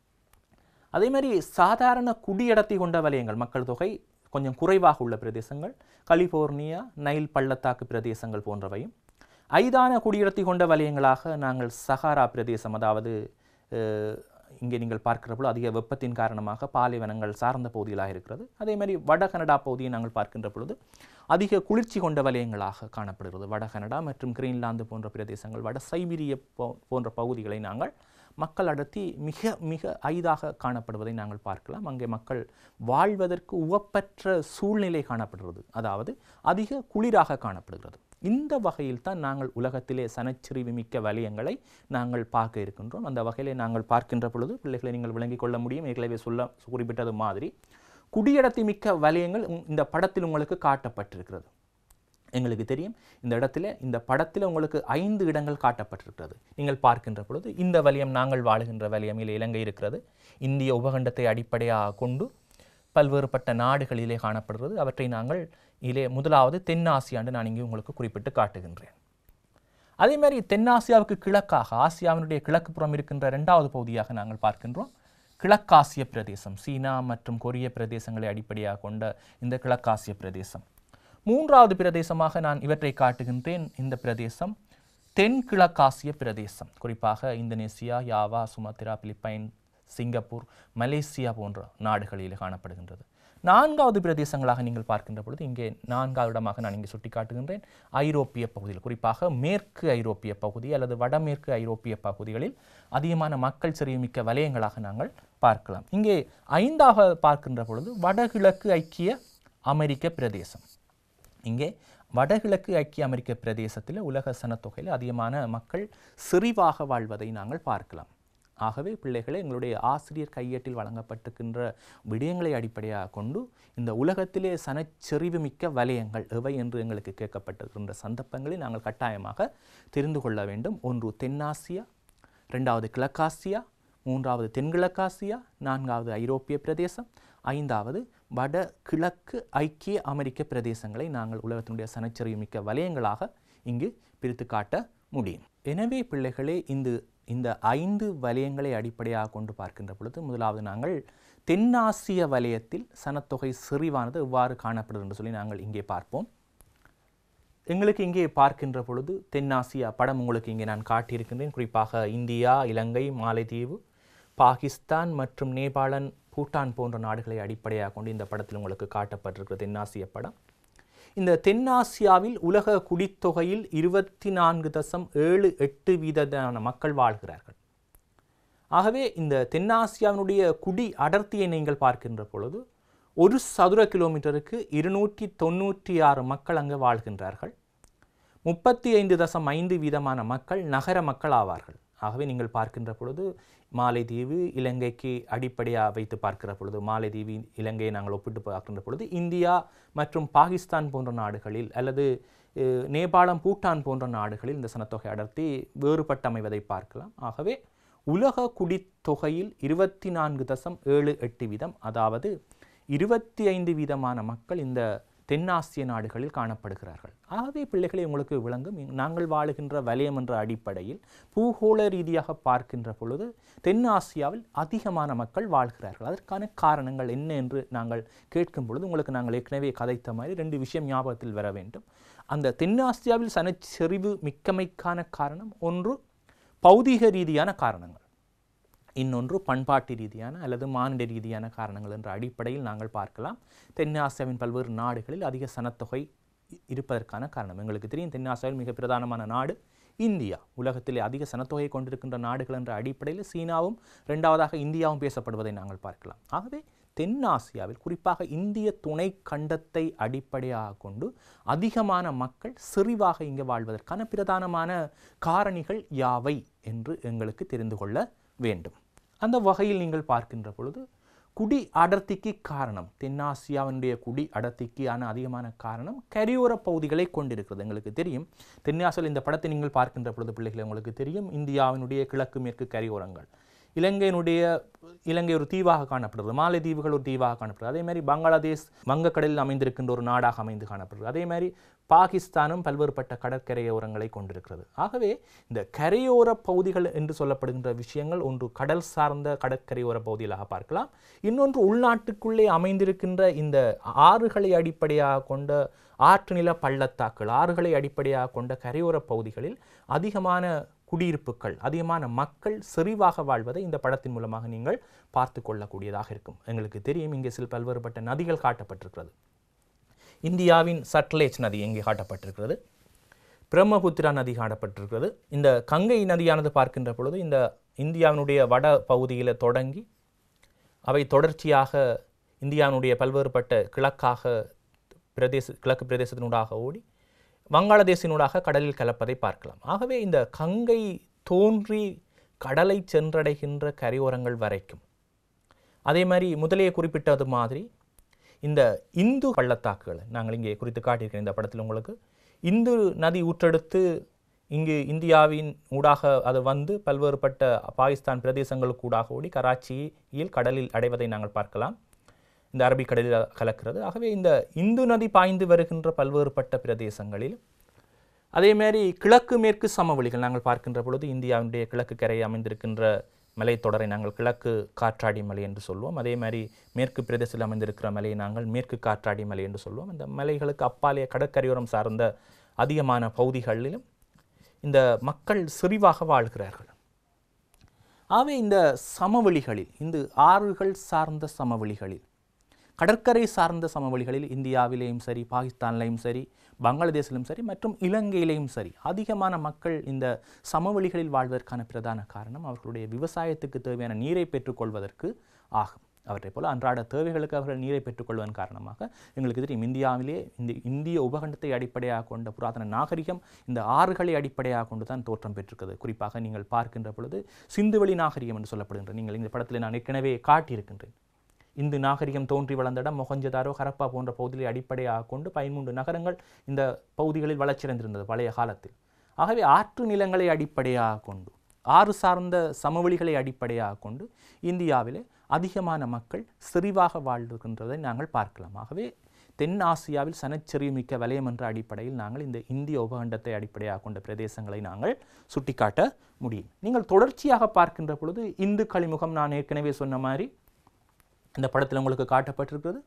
அதே மாதிரி சாதாரண குடியடர்த்தி கொண்ட வலயங்கள் மக்கள் தொகை கொஞ்சம் குறைவாக உள்ள பிரதேசங்கள் கலிபோர்னியா நைல் பள்ளத்தாக்கு பிரதேசங்கள் போன்றவையும் ஐதான குடியடர்த்தி கொண்ட வலயங்களாக நாங்கள் சஹாரா பிரதேசம் அதாவது அஹ், இங்கே நீங்கள் பார்க்கிற பொழுது அதிக வெப்பத்தின் காரணமாக பாலைவனங்கள் சார்ந்த பகுதிகளாக இருக்கிறது அதே மாதிரி வட கனடா பகுதியை நாங்கள் பார்க்கின்ற பொழுது அதிக குளிர்ச்சி கொண்ட வலயங்களாக காணப்படுகிறது வட கனடா மற்றும் கிரீன்லாந்து போன்ற பிரதேசங்கள் வட சைபீரிய போ- போன்ற பகுதிகளை நாங்கள் மக்கள் அடர்த்தி மிக மிக ஐதாக காணப்படுவதை நாங்கள் பார்க்கலாம் அங்கே மக்கள் வாழ்வதற்கு உவப்பற்ற சூழ்நிலை காணப்படுகிறது அதாவது அதிக குளிராக காணப்படுகிறது இந்த வகையில் தான் நாங்கள் உலகத்திலே சனச்சரிவு மிக்க வலயங்களை நாங்கள் பார்க்க இருக்கின்றோம் அந்த வகையிலே நாங்கள் பார்க்கின்ற பொழுது பிள்ளைகளை நீங்கள் விளங்கிக் கொள்ள முடியும் ஏற்கனவே சொல்ல குறிப்பிட்டது மாதிரி குடியடர்த்தி மிக்க வலயங்கள் உங்- இந்த படத்தில் உங்களுக்கு காட்டப்பட்டிருக்கிறது எங்களுக்கு தெரியும் இந்த இடத்துல இந்த படத்தில் உங்களுக்கு ஐந்து இடங்கள் காட்டப்பட்டிருக்கிறது நீங்கள் பார்க்கின்ற பொழுது இந்த வலயம் நாங்கள் வாழுகின்ற வலயம் இதில் இலங்கை இருக்கிறது இந்திய உபகண்டத்தை அடிப்படையாக கொண்டு பல்வேறுபட்ட நாடுகளிலே காணப்படுகிறது அவற்றை நாங்கள் இதிலே முதலாவது தென்னாசியாண்டு நான் இங்கே உங்களுக்கு குறிப்பிட்டு காட்டுகின்றேன் அதே மாதிரி தென்னாசியாவுக்கு கிழக்காக ஆசியாவினுடைய கிழக்கு புறம் இருக்கின்ற இரண்டாவது பகுதியாக நாங்கள் பார்க்கின்றோம் கிழக்காசிய பிரதேசம் சீனா மற்றும் கொரிய பிரதேசங்களை அடிப்படையாக கொண்ட இந்த கிழக்காசிய பிரதேசம் மூன்றாவது பிரதேசமாக நான் இவற்றை காட்டுகின்றேன் இந்த பிரதேசம் தென்கிழக்காசிய பிரதேசம் குறிப்பாக Indonesia Java Sumatra Philippine Singapore Malaysia போன்ற நாடுகளில் காணப்படுகின்றது நான்காவது பிரதேசங்களாக நீங்கள் பார்க்கின்ற பொழுது இங்கே நான்காவது இடமாக நான் இங்கே சுட்டி காட்டுகின்றேன் ஐரோப்பிய பகுதியில் குறிப்பாக மேற்கு ஐரோப்பிய பகுதி அல்லது வடமேற்கு ஐரோப்பிய பகுதிகளில் அதிகமான மக்கள் செறிவுமிக்க வலயங்களாக நாங்கள் பார்க்கலாம் இங்கே ஐந்தாக பார்க்கின்ற பொழுது வடகிழக்கு ஐக்கிய அமெரிக்க பிரதேசம் இங்கே வடகிழக்கு ஐக்கிய அமெரிக்க பிரதேசத்தில் உலக சனத்தொகையில் அதிகமான மக்கள் செறிவாக வாழ்வதை நாங்கள் பார்க்கலாம் ஆகவே பிள்ளைகளே எங்களுடைய ஆசிரியர் கையேட்டில் வழங்கப்பட்டிருக்கின்ற விடயங்களை அடிப்படையாக கொண்டு இந்த உலகத்திலே சனச்செறிவு மிக்க வலயங்கள் எவை என்று எங்களுக்கு கேட்கப்பட்டிருக்கின்ற சந்தர்ப்பங்களில் நாங்கள் கட்டாயமாக தெரிந்து கொள்ள வேண்டும் ஒன்று தென்னாசியா ரெண்டாவது கிழக்காசியா மூன்றாவது தென்கிழக்காசியா நான்காவது ஐரோப்பிய பிரதேசம் ஐந்தாவது வட கிழக்கு ஐக்கிய அமெரிக்க பிரதேசங்களை நாங்கள் உலகத்தினுடைய சனச்சரிவு மிக்க வலயங்களாக இங்கு பிரித்து காட்ட முடியும் எனவே பிள்ளைகளே இந்த இந்த ஐந்து வலயங்களை அடிப்படையாக கொண்டு பார்க்கின்ற பொழுது முதலாவது நாங்கள் தென்னாசிய வலயத்தில் சனத்தொகை செறிவானது எவ்வாறு காணப்படுது என்று சொல்லி நாங்கள் இங்கே பார்ப்போம் எங்களுக்கு இங்கே பார்க்கின்ற பொழுது தென்னாசியா படம் உங்களுக்கு இங்கே நான் காட்டியிருக்கின்றேன் குறிப்பாக இந்தியா இலங்கை மாலைதீவு பாகிஸ்தான் மற்றும் நேபாளன் பூட்டான் போன்ற நாடுகளை அடிப்படையாக கொண்டு இந்த படத்தில் உங்களுக்கு காட்டப்பட்டிருக்கிற தென்னாசிய படம் இந்த தென்னாசியாவில் உலக குடித்தொகையில் இருபத்தி நான்கு தசம் ஏழு எட்டு வீதமான மக்கள் வாழ்கிறார்கள் ஆகவே இந்த தென்னாசியாவினுடைய குடி அடர்த்தியை நீங்கள் பார்க்கின்ற பொழுது ஒரு சதுர கிலோமீட்டருக்கு இருநூற்றி தொண்ணூற்றி ஆறு மக்கள் அங்கு வாழ்கின்றார்கள் முப்பத்தி ஐந்து தசம் ஐந்து வீதமான மக்கள் நகர மக்கள் ஆவார்கள் ஆகவே நீங்கள் பார்க்கின்ற பொழுது மாலைதீவு இலங்கைக்கு அடிப்படையாக வைத்து பார்க்கிற பொழுது மாலைதீவு இலங்கையை நாங்கள் ஒப்பிட்டு பார்க்கின்ற பொழுது இந்தியா மற்றும் பாகிஸ்தான் போன்ற நாடுகளில் அல்லது அஹ், நேபாளம் பூட்டான் போன்ற நாடுகளில் இந்த சனத்தொகை அடர்த்தி வேறுபட்டு அமைவதை பார்க்கலாம் ஆகவே உலக குடித்தொகையில் இருபத்தி நான்கு தசம் ஏழு எட்டு வீதம் அதாவது இருபத்தி ஐந்து வீதமான மக்கள் இந்த தென்னாசிய நாடுகளில் காணப்படுகிறார்கள் ஆகவே பிள்ளைகளை உங்களுக்கு விளங்கும் இங்- நாங்கள் வாழுகின்ற வலயம் என்ற அடிப்படையில் பூகோள ரீதியாக பார்க்கின்ற பொழுது தென்னாசியாவில் அதிகமான மக்கள் வாழ்கிறார்கள் அதற்கான காரணங்கள் என்ன என்று நாங்கள் கேட்கும் பொழுது உங்களுக்கு நாங்கள் ஏற்கனவே கதைத்த மாதிரி ரெண்டு விஷயம் ஞாபகத்தில் வர வேண்டும் அந்த தென்னாசியாவில் சனச்செறிவு மிக்கமைக்கான காரணம் ஒன்று பௌதீக ரீதியான காரணங்கள் இன்னொன்று பண்பாட்டு ரீதியான அல்லது மானிட ரீதியான காரணங்கள் என்ற அடிப்படையில் நாங்கள் பார்க்கலாம் தென்னாசியாவின் பல்வேறு நாடுகளில் அதிக சனத்தொகை இ- இருப்பதற்கான காரணம் எங்களுக்கு தெரியும் தென்னாசியாவில் மிக பிரதானமான நாடு இந்தியா உலகத்திலே அதிக சனத்தொகை கொண்டிருக்கின்ற நாடுகள் என்ற அடிப்படையில் சீனாவும் இரண்டாவதாக இந்தியாவும் பேசப்படுவதை நாங்கள் பார்க்கலாம் ஆகவே தென்னாசியாவில் குறிப்பாக இந்திய துணை கண்டத்தை அடிப்படையாக கொண்டு அதிகமான மக்கள் செறிவாக இங்கே வாழ்வதற்கான பிரதானமான காரணிகள் யாவை என்று எங்களுக்கு தெரிந்து கொள்ள வேண்டும் அந்த வகையில் நீங்கள் பார்க்கின்ற பொழுது குடி அடர்த்திக்கு காரணம் தென்னாசியாவினுடைய குடி அடர்த்திக்கான அதிகமான காரணம் கரையோர பகுதிகளை கொண்டிருக்கிறது எங்களுக்கு தெரியும் தென்னாசியாவில் இந்த படத்தை நீங்கள் பார்க்கின்ற பொழுது பிள்ளைகளை உங்களுக்கு தெரியும் இந்தியாவினுடைய கிழக்கு மேற்கு கரையோரங்கள் இலங்கையினுடைய இலங்கை ஒரு தீவாக காணப்படுகிறது மாலைதீவுகள் ஒரு தீவாக காணப்படுகிறது அதே மாதிரி பங்களாதேஷ் வங்கக்கடலில் அமைந்திருக்கின்ற ஒரு நாடாக அமைந்து காணப்படுகிறது அதே மாதிரி பாகிஸ்தானும் பல்வேறுபட்ட கடற்கரையோரங்களை கொண்டிருக்கிறது ஆகவே இந்த கரையோர பகுதிகள் என்று சொல்லப்படுகின்ற விஷயங்கள் ஒன்று கடல் சார்ந்த கடற்கரையோர பகுதிகளாக பார்க்கலாம் இன்னொன்று உள்நாட்டுக்குள்ளே அமைந்திருக்கின்ற இந்த ஆறுகளை அடிப்படையாக கொண்ட ஆற்று நில பள்ளத்தாக்கள் ஆறுகளை அடிப்படையாக கொண்ட கரையோர பகுதிகளில் அதிகமான குடியிருப்புகள் அதிகமான மக்கள் செறிவாக வாழ்வதை இந்த படத்தின் மூலமாக நீங்கள் பார்த்து கொள்ளக்கூடியதாக இருக்கும் எங்களுக்கு தெரியும் இங்கே சில பல்வேறுபட்ட நதிகள் காட்டப்பட்டிருக்கிறது இந்தியாவின் சட்லேஜ் நதி இங்கே காட்டப்பட்டிருக்கிறது பிரம்மபுத்திரா நதி காட்டப்பட்டிருக்கிறது இந்த கங்கை நதியானது பார்க்கின்ற பொழுது இந்த இந்தியாவினுடைய வட பகுதியில் தொடங்கி அவை தொடர்ச்சியாக இந்தியாவினுடைய பல்வேறுபட்ட கிழக்காக பிரதேச கிழக்கு பிரதேசத்தினூடாக ஓடி வங்காளதேசினூடாக கடலில் கலப்பதை பார்க்கலாம் ஆகவே இந்த கங்கை தோன்றி கடலை சென்றடைகின்ற கரையோரங்கள் வரைக்கும் அதே மாதிரி முதலே குறிப்பிட்டது மாதிரி இந்த இந்து பள்ளத்தாக்குகளை நாங்கள் இங்கே குறித்து காட்டியிருக்கிறோம் இந்த படத்தில் உங்களுக்கு இந்து நதி ஊற்றெடுத்து இங்கு இந்தியாவின் ஊடாக அது வந்து பல்வேறுபட்ட பாகிஸ்தான் பிரதேசங்களுக்கு ஊடாக ஓடி கராச்சியில் கடலில் அடைவதை நாங்கள் பார்க்கலாம் இந்த அரபிக்கடலில் கலக்கிறது ஆகவே இந்த இந்து நதி பாய்ந்து வருகின்ற பல்வேறுபட்ட பிரதேசங்களில் அதே மாதிரி கிழக்கு மேற்கு சமவெளிகள் நாங்கள் பார்க்கின்ற பொழுது இந்தியாவினுடைய கிழக்கு கரை அமைந்திருக்கின்ற மலைத்தொடரை நாங்கள் கிழக்கு காற்றாடி மலை என்று சொல்வோம் அதே மாதிரி மேற்கு பிரதேசத்தில் அமைந்திருக்கிற மலையை நாங்கள் மேற்கு காற்றாடி மலை என்று சொல்வோம் இந்த மலைகளுக்கு அப்பாலே கடற்கரையோரம் சார்ந்த அதிகமான பகுதிகளிலும் இந்த மக்கள் செறிவாக வாழ்கிறார்கள் ஆகவே இந்த சமவெளிகளில் இந்த ஆறுகள் சார்ந்த சமவெளிகளில் கடற்கரை சார்ந்த சமவெளிகளில் இந்தியாவிலேயும் சரி பாகிஸ்தான்லேயும் சரி பங்களாதேஷிலும் சரி மற்றும் இலங்கையிலேயும் சரி அதிகமான மக்கள் இந்த சமவெளிகளில் வாழ்வதற்கான பிரதான காரணம் அவர்களுடைய விவசாயத்துக்கு தேவையான நீரை பெற்றுக்கொள்வதற்கு ஆகும் அவற்றை போல அன்றாட தேவைகளுக்கு அவர்கள் நீரை பெற்றுக்கொள்வதன் காரணமாக எங்களுக்கு தெரியும் இந்தியாவிலே இந்த இந்திய உபகண்டத்தை அடிப்படையாக கொண்ட புராதன நாகரிகம் இந்த ஆறுகளை அடிப்படையாக கொண்டு தான் தோற்றம் பெற்றிருக்கிறது குறிப்பாக நீங்கள் பார்க்கின்ற பொழுது சிந்துவெளி நாகரிகம் என்று சொல்லப்படுகின்ற நீங்கள் இந்த படத்தில் நான் ஏற்கனவே காட்டியிருக்கின்றேன் இந்து நாகரிகம் தோன்றி வளர்ந்த இடம் மொஹஞ்சதாரோ ஹரப்பா போன்ற பகுதிகளை அடிப்படையாக கொண்டு பதிமூன்று நகரங்கள் இந்த பகுதிகளில் வளர்ச்சியடைந்திருந்தது பழைய காலத்தில் ஆகவே ஆற்று நிலங்களை அடிப்படையாக கொண்டு ஆறு சார்ந்த சமவெளிகளை அடிப்படையாக கொண்டு இந்தியாவிலே அதிகமான மக்கள் செறிவாக வாழ்கின்றதை நாங்கள் பார்க்கலாம் ஆகவே தென் ஆசியாவில் சனச்செறிவுமிக்க வலயம் என்ற அடிப்படையில் நாங்கள் இந்த இந்திய உபகண்டத்தை அடிப்படையாக கொண்ட பிரதேசங்களை நாங்கள் சுட்டிக்காட்ட முடியும் நீங்கள் தொடர்ச்சியாக பார்க்கின்ற பொழுது இந்து களிமுகம் நான் ஏற்கனவே சொன்ன மாதிரி இந்த படத்தில் உங்களுக்கு காட்டப்பட்டிருக்கிறது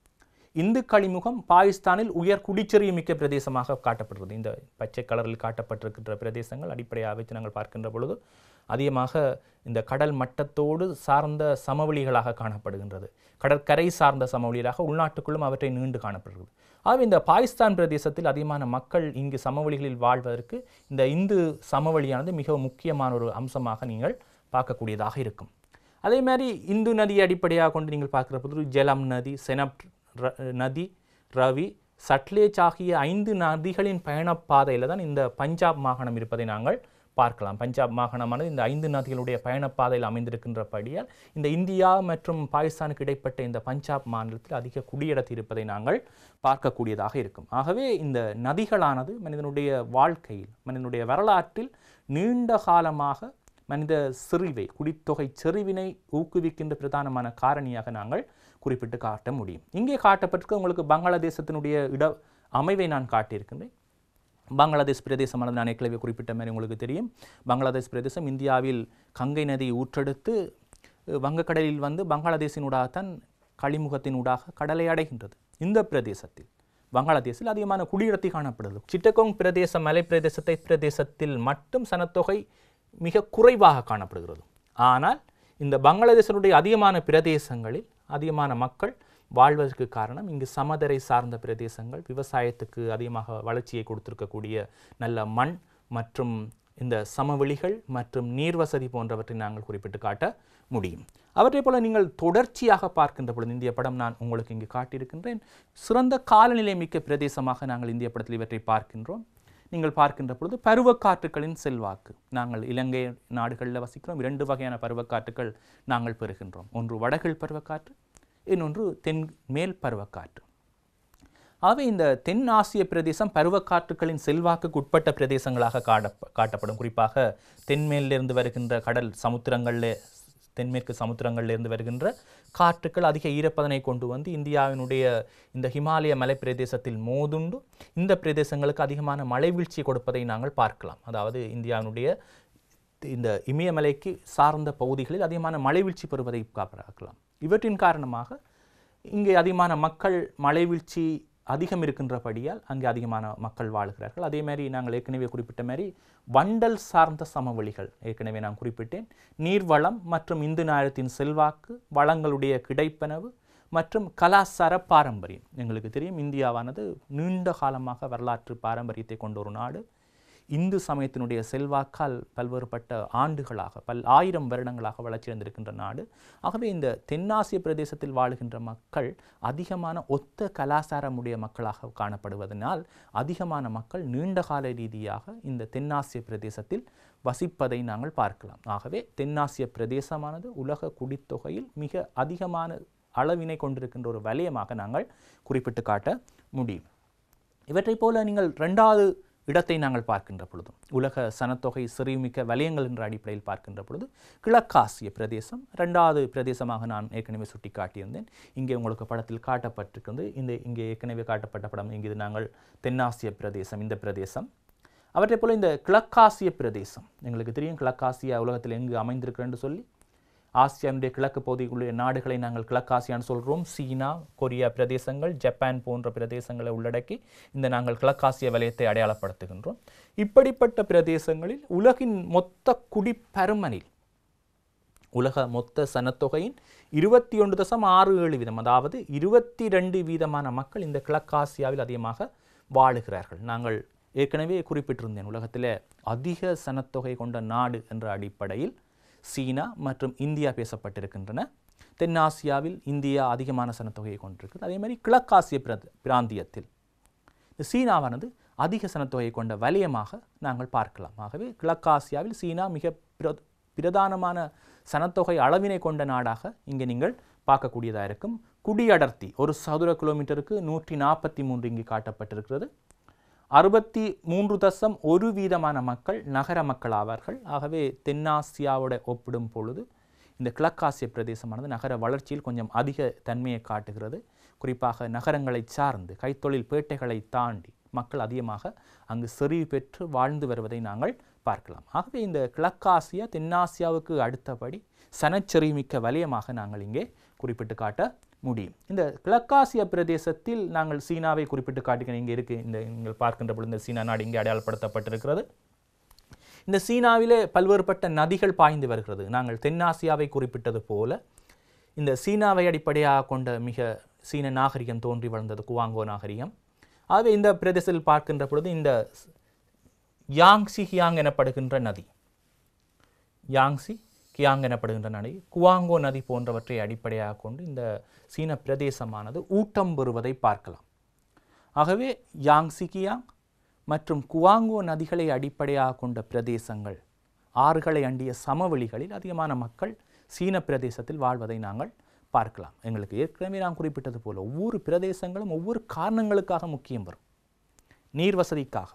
இந்து களிமுகம் பாகிஸ்தானில் உயர் குடிச்செறிவு மிக்க பிரதேசமாக காட்டப்படுகிறது இந்த பச்சை கலரில் காட்டப்பட்டிருக்கின்ற பிரதேசங்கள் அடிப்படையாக வச்சு நாங்கள் பார்க்கின்ற பொழுது அதிகமாக இந்த கடல் மட்டத்தோடு சார்ந்த சமவெளிகளாக காணப்படுகின்றது கடற்கரை சார்ந்த சமவெளிகளாக உள்நாட்டுக்குள்ளும் அவற்றை நீண்டு காணப்படுகிறது ஆகவே இந்த பாகிஸ்தான் பிரதேசத்தில் அதிகமான மக்கள் இங்கு சமவெளிகளில் வாழ்வதற்கு இந்த இந்து சமவெளியானது மிக முக்கியமான ஒரு அம்சமாக நீங்கள் பார்க்கக்கூடியதாக இருக்கும் அதே மாதிரி இந்து நதியை அடிப்படையாக கொண்டு நீங்கள் பார்க்குற பொழுது ஜெலம் நதி செனப் ர- நதி ரவி சட்லேஜ் ஆகிய ஐந்து நதிகளின் பயணப்பாதையில் தான் இந்த பஞ்சாப் மாகாணம் இருப்பதை நாங்கள் பார்க்கலாம் பஞ்சாப் மாகாணமானது இந்த ஐந்து நதிகளுடைய பயணப்பாதையில் அமைந்திருக்கின்றபடியால் இந்த இந்தியா மற்றும் பாகிஸ்தானுக்கு இடைப்பட்ட இந்த பஞ்சாப் மாநிலத்தில் அதிக குடியடர்த்தி இருப்பதை நாங்கள் பார்க்கக்கூடியதாக இருக்கும் ஆகவே இந்த நதிகளானது மனிதனுடைய வாழ்க்கையில் மனிதனுடைய வரலாற்றில் நீண்ட காலமாக மனித செறிவை குடித்தொகை செறிவினை ஊக்குவிக்கின்ற பிரதானமான காரணியாக நாங்கள் குறிப்பிட்டு காட்ட முடியும் இங்கே காட்டப்பட்டிருக்க உங்களுக்கு பங்களாதேசத்தினுடைய இட அமைவை நான் காட்டியிருக்கின்றேன் பங்களாதேஷ் பிரதேசமானது நான் ஏற்கனவே குறிப்பிட்ட மாதிரி உங்களுக்கு தெரியும் பங்களாதேஷ் பிரதேசம் இந்தியாவில் கங்கை நதி ஊற்றெடுத்து அஹ், வங்கக்கடலில் வந்து பங்களாதேஷினூடாகத்தான் களிமுகத்தினூடாக கடலை அடைகின்றது இந்த பிரதேசத்தில் பங்களாதேஷில் அதிகமான குடியிடத்தை காணப்படுது சிட்டகோங் பிரதேச மலை பிரதேசத்தை பிரதேசத்தில் மட்டும் சனத்தொகை மிக குறைவாக காணப்படுகிறது ஆனால் இந்த பங்களாதேசனுடைய அதிகமான பிரதேசங்களில் அதிகமான மக்கள் வாழ்வதற்கு காரணம் இங்கு சமதரை சார்ந்த பிரதேசங்கள் விவசாயத்துக்கு அதிகமாக வளர்ச்சியை கொடுத்திருக்கக்கூடிய நல்ல மண் மற்றும் இந்த சமவெளிகள் மற்றும் நீர் வசதி போன்றவற்றை நாங்கள் குறிப்பிட்டு காட்ட முடியும் அவற்றை போல நீங்கள் தொடர்ச்சியாக பார்க்கின்ற பொழுது இந்திய படம் நான் உங்களுக்கு இங்கு காட்டியிருக்கின்றேன் சிறந்த காலநிலை மிக்க பிரதேசமாக நாங்கள் இந்திய படத்தில் இவற்றை பார்க்கின்றோம் நீங்கள் பார்க்கின்ற பொழுது பருவக்காற்றுகளின் செல்வாக்கு நாங்கள் இலங்கை நாடுகளில் வசிக்கிறோம் இரண்டு வகையான பருவக்காற்றுகள் நாங்கள் பெறுகின்றோம் ஒன்று வடகிழ் பருவக்காற்று இன்னொன்று தென் மேல் பருவக்காற்று ஆகவே இந்த தென் ஆசிய பிரதேசம் பருவக்காற்றுகளின் செல்வாக்குக்கு உட்பட்ட பிரதேசங்களாக காட்ட காட்டப்படும் குறிப்பாக தென்மேலிருந்து வருகின்ற கடல் சமுத்திரங்களில் தென்மேற்கு சமுத்திரங்களிலிருந்து வருகின்ற காற்றுக்கள் அதிக ஈரப்பதனை கொண்டு வந்து இந்தியாவினுடைய இந்த ஹிமாலய மலை பிரதேசத்தில் மோதுண்டு இந்த பிரதேசங்களுக்கு அதிகமான மழை வீழ்ச்சி கொடுப்பதை நாங்கள் பார்க்கலாம் அதாவது இந்தியாவினுடைய இந்த இமயமலைக்கு சார்ந்த பகுதிகளில் அதிகமான மழை வீழ்ச்சி பெறுவதை பார்க்கலாம் இவற்றின் காரணமாக இங்கே அதிகமான மக்கள் மழை வீழ்ச்சி அதிகம் இருக்கின்றபடியால் அங்கே அதிகமான மக்கள் வாழ்கிறார்கள் அதே மாதிரி நாங்கள் ஏற்கனவே குறிப்பிட்ட மாதிரி வண்டல் சார்ந்த சமவெளிகள் ஏற்கனவே நான் குறிப்பிட்டேன் நீர்வளம் மற்றும் இந்து நாயத்தின் செல்வாக்கு வளங்களுடைய கிடைப்பனவு மற்றும் கலாச்சார பாரம்பரியம் எங்களுக்கு தெரியும் இந்தியாவானது நீண்ட காலமாக வரலாற்று பாரம்பரியத்தை கொண்ட ஒரு நாடு இந்து சமயத்தினுடைய செல்வாக்கால் பல்வேறுபட்ட ஆண்டுகளாக பல் ஆயிரம் வருடங்களாக வளர்ச்சியடைந்திருக்கின்ற நாடு ஆகவே இந்த தென்னாசிய பிரதேசத்தில் வாழுகின்ற மக்கள் அதிகமான ஒத்த கலாச்சாரமுடைய மக்களாக காணப்படுவதனால் அதிகமான மக்கள் நீண்டகால ரீதியாக இந்த தென்னாசிய பிரதேசத்தில் வசிப்பதை நாங்கள் பார்க்கலாம் ஆகவே தென்னாசிய பிரதேசமானது உலக குடித்தொகையில் மிக அதிகமான அளவினை கொண்டிருக்கின்ற ஒரு வலயமாக நாங்கள் குறிப்பிட்டு காட்ட முடியும் இவற்றைப் போல நீங்கள் ரெண்டாவது இடத்தை நாங்கள் பார்க்கின்ற பொழுது உலக சனத்தொகை செறிவுமிக்க வலயங்கள் என்ற அடிப்படையில் பார்க்கின்ற பொழுது கிழக்காசிய பிரதேசம் ரெண்டாவது பிரதேசமாக நான் ஏற்கனவே சுட்டி காட்டியிருந்தேன் இங்கே உங்களுக்கு படத்தில் காட்டப்பட்டிருக்கிறது இந்த இங்கே ஏற்கனவே காட்டப்பட்ட படம் இங்கே இது நாங்கள் தென்னாசிய பிரதேசம் இந்த பிரதேசம் அவற்றை போல இந்த கிழக்காசிய பிரதேசம் எங்களுக்கு தெரியும் கிழக்காசியா உலகத்தில் எங்கு அமைந்திருக்கிறேன்னு சொல்லி ஆசியாவுடைய கிழக்கு பகுதிக்குள்ள நாடுகளை நாங்கள் கிழக்காசியான்னு சொல்கிறோம் சீனா கொரியா பிரதேசங்கள் ஜப்பான் போன்ற பிரதேசங்களை உள்ளடக்கி இந்த நாங்கள் கிழக்காசிய வலயத்தை அடையாளப்படுத்துகின்றோம் இப்படிப்பட்ட பிரதேசங்களில் உலகின் மொத்த குடிப்பருமனில் உலக மொத்த சனத்தொகையின் இருபத்தி ஒன்று தசம் ஆறு ஏழு வீதம் அதாவது இருபத்தி ரெண்டு வீதமான மக்கள் இந்த கிழக்காசியாவில் அதிகமாக வாழுகிறார்கள் நாங்கள் ஏற்கனவே குறிப்பிட்டிருந்தேன் உலகத்தில் அதிக சனத்தொகை கொண்ட நாடு என்ற அடிப்படையில் சீனா மற்றும் இந்தியா பேசப்பட்டிருக்கின்றன தென்னாசியாவில் இந்தியா அதிகமான சனத்தொகையை கொண்டிருக்கிறது அதே மாதிரி கிழக்காசிய பிர- பிராந்தியத்தில் இந்த சீனாவானது அதிக சனத்தொகையை கொண்ட வலயமாக நாங்கள் பார்க்கலாம் ஆகவே கிழக்காசியாவில் சீனா மிக பிர- பிரதானமான சனத்தொகை அளவினை கொண்ட நாடாக இங்கே நீங்கள் பார்க்கக்கூடியதாக இருக்கும் குடியடர்த்தி ஒரு சதுர கிலோமீட்டருக்கு நூற்றி நாற்பத்தி மூன்று இங்கு காட்டப்பட்டிருக்கிறது அறுபத்தி மூன்று தசம் ஒரு வீதமான மக்கள் நகர மக்கள் ஆவார்கள் ஆகவே தென்னாசியாவோட ஒப்பிடும் பொழுது இந்த கிழக்காசிய பிரதேசமானது நகர வளர்ச்சியில் கொஞ்சம் அதிக தன்மையை காட்டுகிறது குறிப்பாக நகரங்களை சார்ந்து கைத்தொழில் பேட்டைகளை தாண்டி மக்கள் அதிகமாக அங்கு செறிவு பெற்று வாழ்ந்து வருவதை நாங்கள் பார்க்கலாம் ஆகவே இந்த கிழக்காசியா தென்னாசியாவுக்கு அடுத்தபடி சனச்செறிவுமிக்க வலயமாக நாங்கள் இங்கே குறிப்பிட்டு காட்ட முடியும் இந்த கிழக்காசிய பிரதேசத்தில் நாங்கள் சீனாவை குறிப்பிட்டு காட்டுகிறேன் இங்கே இருக்கு இந்த நீங்கள் பார்க்கின்ற பொழுது இந்த சீனா நாடு இங்கே அடையாளப்படுத்தப்பட்டிருக்கிறது இந்த சீனாவிலே பல்வேறுபட்ட நதிகள் பாய்ந்து வருகிறது நாங்கள் தென்னாசியாவை குறிப்பிட்டது போல இந்த சீனாவை அடிப்படையாக கொண்ட மிக சீன நாகரிகம் தோன்றி வளர்ந்தது குவாங்கோ நாகரிகம் ஆகவே இந்த பிரதேசத்தில் பார்க்கின்ற பொழுது இந்த யாங்சி ஹியாங் எனப்படுகின்ற நதி யாங்சி கியாங் எனப்படுகின்ற நதி குவாங்கோ நதி போன்றவற்றை அடிப்படையாக கொண்டு இந்த சீன பிரதேசமானது ஊட்டம் பெறுவதை பார்க்கலாம் ஆகவே யாங்சி கியாங் மற்றும் குவாங்கோ நதிகளை அடிப்படையாக கொண்ட பிரதேசங்கள் ஆறுகளை அண்டிய சமவெளிகளில் அதிகமான மக்கள் சீன பிரதேசத்தில் வாழ்வதை நாங்கள் பார்க்கலாம் எங்களுக்கு ஏற்கனவே நான் குறிப்பிட்டது போல ஒவ்வொரு பிரதேசங்களும் ஒவ்வொரு காரணங்களுக்காக முக்கியம் வரும் நீர் வசதிக்காக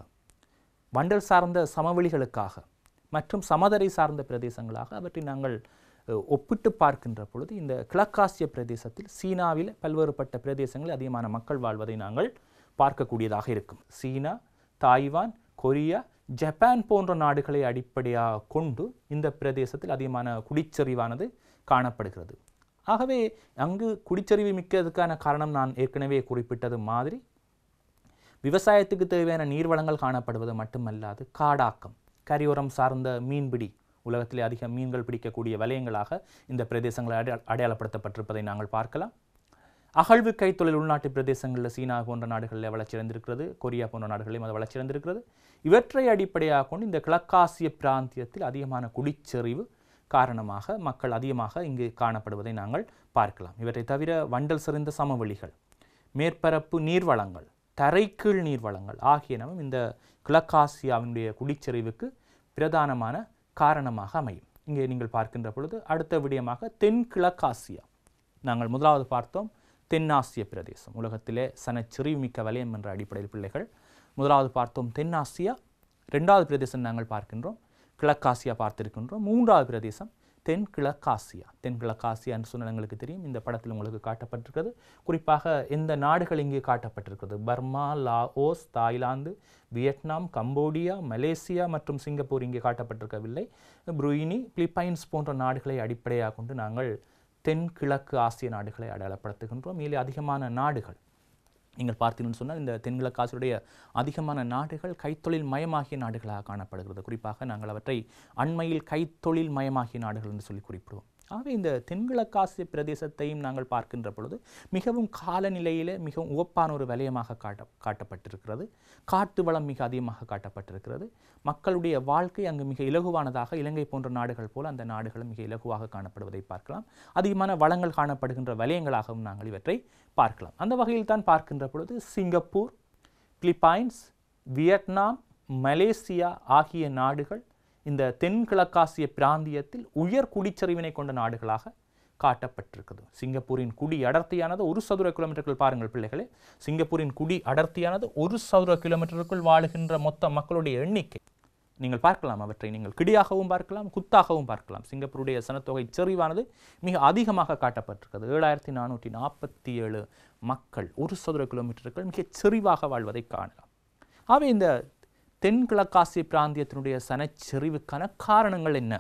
வண்டல் சார்ந்த சமவெளிகளுக்காக மற்றும் சமதரை சார்ந்த பிரதேசங்களாக அவற்றை நாங்கள் அஹ், ஒப்பிட்டு பார்க்கின்ற பொழுது இந்த கிழக்காசிய பிரதேசத்தில் சீனாவில் பல்வேறுபட்ட பிரதேசங்களில் அதிகமான மக்கள் வாழ்வதை நாங்கள் பார்க்கக்கூடியதாக இருக்கும் சீனா தாய்வான் கொரியா ஜப்பான் போன்ற நாடுகளை அடிப்படையாக கொண்டு இந்த பிரதேசத்தில் அதிகமான குடிச்சரிவானது காணப்படுகிறது ஆகவே அங்கு குடிச்சரிவு மிக்கதுக்கான காரணம் நான் ஏற்கனவே குறிப்பிட்டது மாதிரி விவசாயத்துக்கு தேவையான நீர்வளங்கள் காணப்படுவது மட்டுமல்லாது காடாக்கம் கரையோரம் சார்ந்த மீன்பிடி உலகத்திலே அதிக மீன்கள் பிடிக்கக்கூடிய வலயங்களாக இந்த பிரதேசங்கள் அடையா- அடையாளப்படுத்தப்பட்டிருப்பதை நாங்கள் பார்க்கலாம் அகழ்வு கைத்தொழில் உள்நாட்டு பிரதேசங்களில் சீனா போன்ற நாடுகளில் வளர்ச்சியடைந்திருக்கிறது கொரியா போன்ற நாடுகளிலும் அது வளர்ச்சியடைந்திருக்கிறது இவற்றை அடிப்படையாக கொண்டு இந்த கிழக்காசிய பிராந்தியத்தில் அதிகமான குடிச்செறிவு காரணமாக மக்கள் அதிகமாக இங்கு காணப்படுவதை நாங்கள் பார்க்கலாம் இவற்றை தவிர வண்டல் செறிந்த சமவெளிகள் மேற்பரப்பு நீர்வளங்கள் தரைக்கீழ் நீர்வளங்கள் ஆகியனவும் இந்த கிழக்காசியாவினுடைய குடிச்செறிவுக்கு பிரதானமான காரணமாக அமையும் இங்கே நீங்கள் பார்க்கின்ற பொழுது அடுத்த விடயமாக தென்கிழக்காசியா நாங்கள் முதலாவது பார்த்தோம் தென்னாசிய பிரதேசம் உலகத்திலே சனச்செறிவுமிக்க வலயம் என்ற அடிப்படையில் பிள்ளைகள் முதலாவது பார்த்தோம் தென்னாசியா ரெண்டாவது பிரதேசம் நாங்கள் பார்க்கின்றோம் கிழக்காசியா பார்த்திருக்கின்றோம் மூன்றாவது பிரதேசம் தென்கிழக்காசியா தென்கிழக்காசியா என்று சொன்னால் எங்களுக்கு தெரியும் இந்த படத்தில் உங்களுக்கு காட்டப்பட்டிருக்கிறது குறிப்பாக எந்த நாடுகள் இங்கே காட்டப்பட்டிருக்கிறது Burma Laos Thailand Vietnam Cambodia Malaysia மற்றும் சிங்கப்பூர் இங்கே காட்டப்பட்டிருக்கவில்லை புருயினி பிலிப்பைன்ஸ் போன்ற நாடுகளை அடிப்படையாக கொண்டு நாங்கள் தென்கிழக்கு ஆசிய நாடுகளை அடையாளப்படுத்துகின்றோம் இதில் அதிகமான நாடுகள் நீங்கள் பார்த்தீங்கன்னு சொன்னால் இந்த தென்கிழக்கு ஆசியுடைய அதிகமான நாடுகள் கைத்தொழில் மயமாகிய நாடுகளாக காணப்படுகிறது குறிப்பாக நாங்கள் அவற்றை அண்மையில் கைத்தொழில் மயமாகிய நாடுகள் என்று சொல்லி குறிப்பிடுவோம் ஆகவே இந்த தென்கிழக்காசிய பிரதேசத்தையும் நாங்கள் பார்க்கின்ற பொழுது மிகவும் காலநிலையிலே மிகவும் உவப்பான ஒரு வலயமாக காட்ட காட்டப்பட்டிருக்கிறது காட்டு வளம் மிக அதிகமாக காட்டப்பட்டிருக்கிறது மக்களுடைய வாழ்க்கை அங்கு மிக இலகுவானதாக இலங்கை போன்ற நாடுகள் போல அந்த நாடுகளும் மிக இலகுவாக காணப்படுவதை பார்க்கலாம் அதிகமான வளங்கள் காணப்படுகின்ற வலயங்களாகவும் நாங்கள் இவற்றை பார்க்கலாம் அந்த வகையில் தான் பார்க்கின்ற பொழுது சிங்கப்பூர் பிலிப்பைன்ஸ் வியட்நாம் மலேசியா ஆகிய நாடுகள் இந்த தென்கிழக்காசிய பிராந்தியத்தில் உயர் குடிச்சரிவினை கொண்ட நாடுகளாக காட்டப்பட்டிருக்குது சிங்கப்பூரின் குடி அடர்த்தியானது ஒரு சதுர கிலோமீட்டர்கள் பாருங்கள் பிள்ளைகளே சிங்கப்பூரின் குடி அடர்த்தியானது ஒரு சதுர கிலோமீட்டருக்குள் வாழுகின்ற மொத்த மக்களுடைய எண்ணிக்கை நீங்கள் பார்க்கலாம் அவற்றை நீங்கள் கிடியாகவும் பார்க்கலாம் குத்தாகவும் பார்க்கலாம் சிங்கப்பூருடைய சனத்தொகை செறிவானது மிக அதிகமாக காட்டப்பட்டிருக்கிறது ஏழாயிரத்தி நானூற்றி நாற்பத்தி ஏழு மக்கள் ஒரு சதுர கிலோமீட்டருக்குள் மிகச் செறிவாக வாழ்வதை காணலாம் ஆகவே இந்த தென்கிழக்காசிய பிராந்தியத்தினுடைய சனச்செறிவுக்கான காரணங்கள் என்ன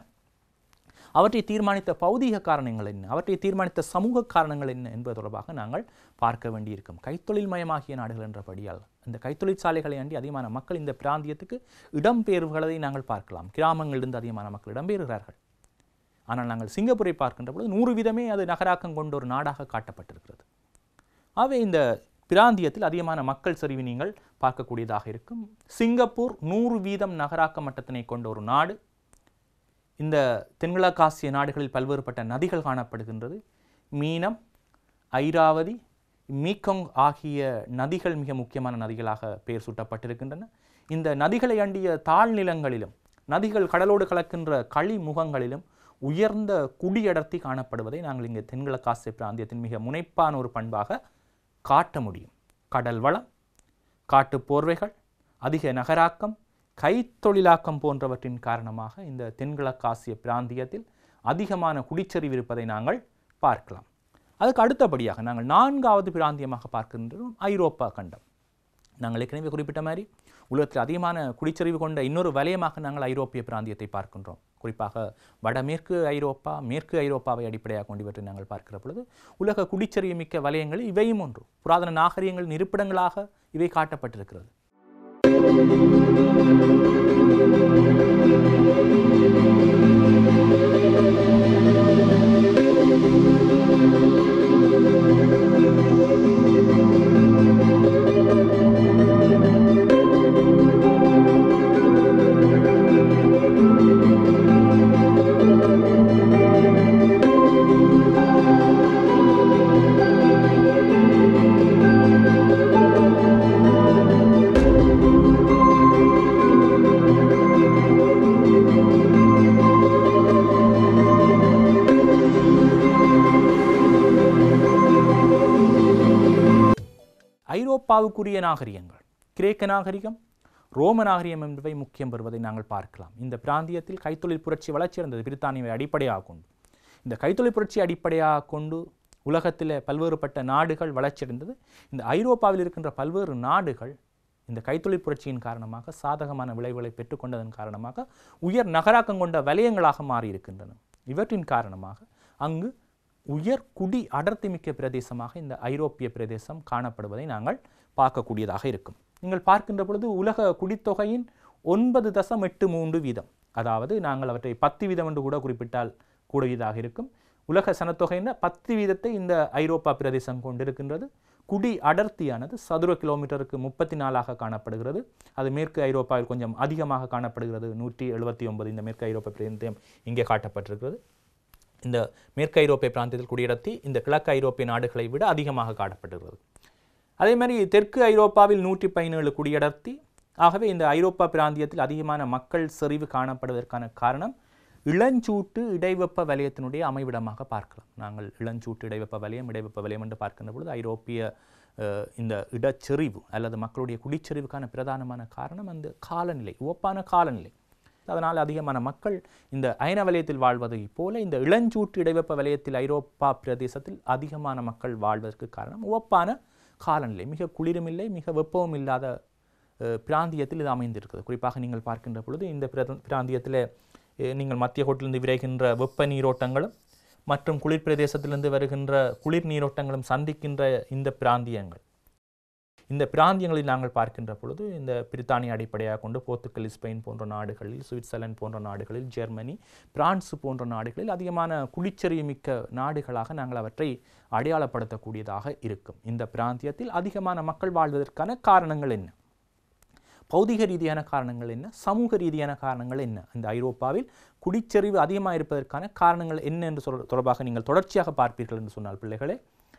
அவற்றை தீர்மானித்த பௌதீக காரணங்கள் என்ன அவற்றை தீர்மானித்த சமூக காரணங்கள் என்ன என்பது தொடர்பாக நாங்கள் பார்க்க வேண்டியிருக்கும் கைத்தொழில் மயமாகிய நாடுகள் என்றபடியால் இந்த கைத்தொழிற்சாலைகளை அண்டி அதிகமான மக்கள் இந்த பிராந்தியத்துக்கு இடம்பெயர்வுகளை நாங்கள் பார்க்கலாம் கிராமங்களிலிருந்து அதிகமான மக்கள் இடம்பெயர்கிறார்கள் ஆனால் நாங்கள் சிங்கப்பூரை பார்க்கின்ற பொழுது நூறு வீதமே அது நகராக்கம் கொண்ட ஒரு நாடாக காட்டப்பட்டிருக்கிறது ஆகவே இந்த பிராந்தியத்தில் அதிகமான மக்கள் சரிவு நீங்கள் பார்க்கக்கூடியதாக இருக்கும் சிங்கப்பூர் நூறு வீதம் நகராக்க மட்டத்தினை கொண்ட ஒரு நாடு இந்த தென்கிழக்காசிய நாடுகளில் பல்வேறுபட்ட நதிகள் காணப்படுகின்றது மீனம் ஐராவதி மீக்கொங் ஆகிய நதிகள் மிக முக்கியமான நதிகளாக பெயர் சூட்டப்பட்டிருக்கின்றன இந்த நதிகளை அண்டிய தாழ்நிலங்களிலும் நதிகள் கடலோடு கலக்கின்ற களிமுகங்களிலும் உயர்ந்த குடியடர்த்தி காணப்படுவதை நாங்கள் இங்கே தென்கிழக்காசிய பிராந்தியத்தின் மிக முனைப்பான ஒரு பண்பாக காட்ட முடியும் கடல் வளம் காட்டுப் போர்வைகள் அதிக நகராக்கம் கைத்தொழிலாக்கம் போன்றவற்றின் காரணமாக இந்த தென்கிழக்காசிய பிராந்தியத்தில் அதிகமான குடிச்சரிவு இருப்பதை நாங்கள் பார்க்கலாம் அதுக்கு அடுத்தபடியாக நாங்கள் நான்காவது பிராந்தியமாக பார்க்கின்றோம் ஐரோப்பா கண்டம் நாங்கள் ஏற்கனவே குறிப்பிட்ட மாதிரி உலகத்தில் அதிகமான குடிச்சரிவு கொண்ட இன்னொரு வலயமாக நாங்கள் ஐரோப்பிய பிராந்தியத்தை பார்க்கின்றோம் குறிப்பாக வடமேற்கு ஐரோப்பா மேற்கு ஐரோப்பாவை அடிப்படையாக கொண்டு இவற்றை நாங்கள் பார்க்கிற பொழுது உலக குடிச்சரிவு மிக்க வலயங்களில் இவையும் ஒன்று புராதன நாகரிகங்களின் இருப்பிடங்களாக இவை காட்டப்பட்டிருக்கிறது ஐரோப்பாவுக்குரிய நாகரிகங்கள் கிரேக்க நாகரிகம் ரோம நாகரிகம் என்பவை முக்கியம் பெறுவதை நாங்கள் பார்க்கலாம் இந்த பிராந்தியத்தில் கைத்தொழில் புரட்சி வளர்ச்சியடைந்தது பிரித்தானியாவை அடிப்படையாக கொண்டு இந்த கைத்தொழில் புரட்சி அடிப்படையாக கொண்டு உலகத்தில் பல்வேறுபட்ட நாடுகள் வளர்ச்சியடைந்தது இந்த ஐரோப்பாவில் இருக்கின்ற பல்வேறு நாடுகள் இந்த கைத்தொழில் புரட்சியின் காரணமாக சாதகமான விளைவுகளை பெற்றுக்கொண்டதன் காரணமாக உயர் நகராக்கம் கொண்ட வலயங்களாக மாறியிருக்கின்றன இவற்றின் காரணமாக அங்கு உயர் குடி அடர்த்தி மிக்க பிரதேசமாக இந்த ஐரோப்பிய பிரதேசம் காணப்படுவதை நாங்கள் பார்க்கக்கூடியதாக இருக்கும் நீங்கள் பார்க்கின்ற பொழுது உலக குடித்தொகையின் ஒன்பது தசம் எட்டு மூன்று வீதம் அதாவது நாங்கள் அவற்றை பத்து வீதம் என்று கூட குறிப்பிட்டால் கூடியதாக இருக்கும் உலக சனத்தொகையின் பத்து வீதத்தை இந்த ஐரோப்பா பிரதேசம் கொண்டிருக்கின்றது குடி அடர்த்தியானது சதுர கிலோமீட்டருக்கு முப்பத்தி நாலாக காணப்படுகிறது அது மேற்கு ஐரோப்பாவில் கொஞ்சம் அதிகமாக காணப்படுகிறது நூற்றி எழுபத்தி ஒன்பது இந்த மேற்கு ஐரோப்பா பிராந்தியம் இங்கே காட்டப்பட்டிருக்கிறது இந்த மேற்கு ஐரோப்பிய பிராந்தியத்தில் குடியடர்த்தி இந்த கிழக்கு ஐரோப்பிய நாடுகளை விட அதிகமாக காணப்படுகிறது அதே மாதிரி தெற்கு ஐரோப்பாவில் நூற்றி பதினேழு குடியடர்த்தி ஆகவே இந்த ஐரோப்பா பிராந்தியத்தில் அதிகமான மக்கள் செறிவு காணப்படுவதற்கான காரணம் இளஞ்சூட்டு இடைவெப்ப வலயத்தினுடைய அமைவிடமாக பார்க்கலாம் நாங்கள் இளஞ்சூட்டு இடைவெப்ப வலயம் இடைவெப்ப வலயம் என்று பார்க்கின்ற பொழுது ஐரோப்பிய அஹ், இந்த இடச்செறிவு அல்லது மக்களுடைய குடிச்செறிவுக்கான பிரதானமான காரணம் அந்த காலநிலை உவப்பான காலநிலை அதனால் அதிகமான மக்கள் இந்த அயன வலயத்தில் வாழ்வதைப் போல இந்த இளஞ்சூட்டு இடைவெப்ப வலயத்தில் ஐரோப்பா பிரதேசத்தில் அதிகமான மக்கள் வாழ்வதற்கு காரணம் உவப்பான காலநிலை மிக குளிரும் இல்லை மிக வெப்பமும் இல்லாத அஹ், பிராந்தியத்தில் இது அமைந்திருக்கிறது குறிப்பாக நீங்கள் பார்க்கின்ற பொழுது இந்த பிர- பிராந்தியத்தில் அஹ், நீங்கள் மத்திய கோட்டிலிருந்து விரைகின்ற வெப்ப நீரோட்டங்களும் மற்றும் குளிர் பிரதேசத்திலிருந்து வருகின்ற குளிர் நீரோட்டங்களும் சந்திக்கின்ற இந்த பிராந்தியங்கள் இந்த பிராந்தியங்களில் நாங்கள் பார்க்கின்ற பொழுது இந்த பிரித்தானிய அடிப்படையாக கொண்டு போர்த்துக்கல் ஸ்பெயின் போன்ற நாடுகளில் சுவிட்சர்லாந்து போன்ற நாடுகளில் ஜெர்மனி பிரான்ஸ் போன்ற நாடுகளில் அதிகமான குளிச்செறிவு மிக்க நாடுகளாக நாங்கள் அவற்றை அடையாளப்படுத்தக்கூடியதாக இருக்கும் இந்த பிராந்தியத்தில் அதிகமான மக்கள் வாழ்வதற்கான காரணங்கள் என்ன பௌதிக ரீதியான காரணங்கள் என்ன சமூக ரீதியான காரணங்கள் என்ன இந்த ஐரோப்பாவில் குடிச்செறிவு அதிகமாக இருப்பதற்கான காரணங்கள் என்ன என்று சொல் தொடர்பாக நீங்கள் தொடர்ச்சியாக பார்ப்பீர்கள் என்று சொன்னால் பிள்ளைகளே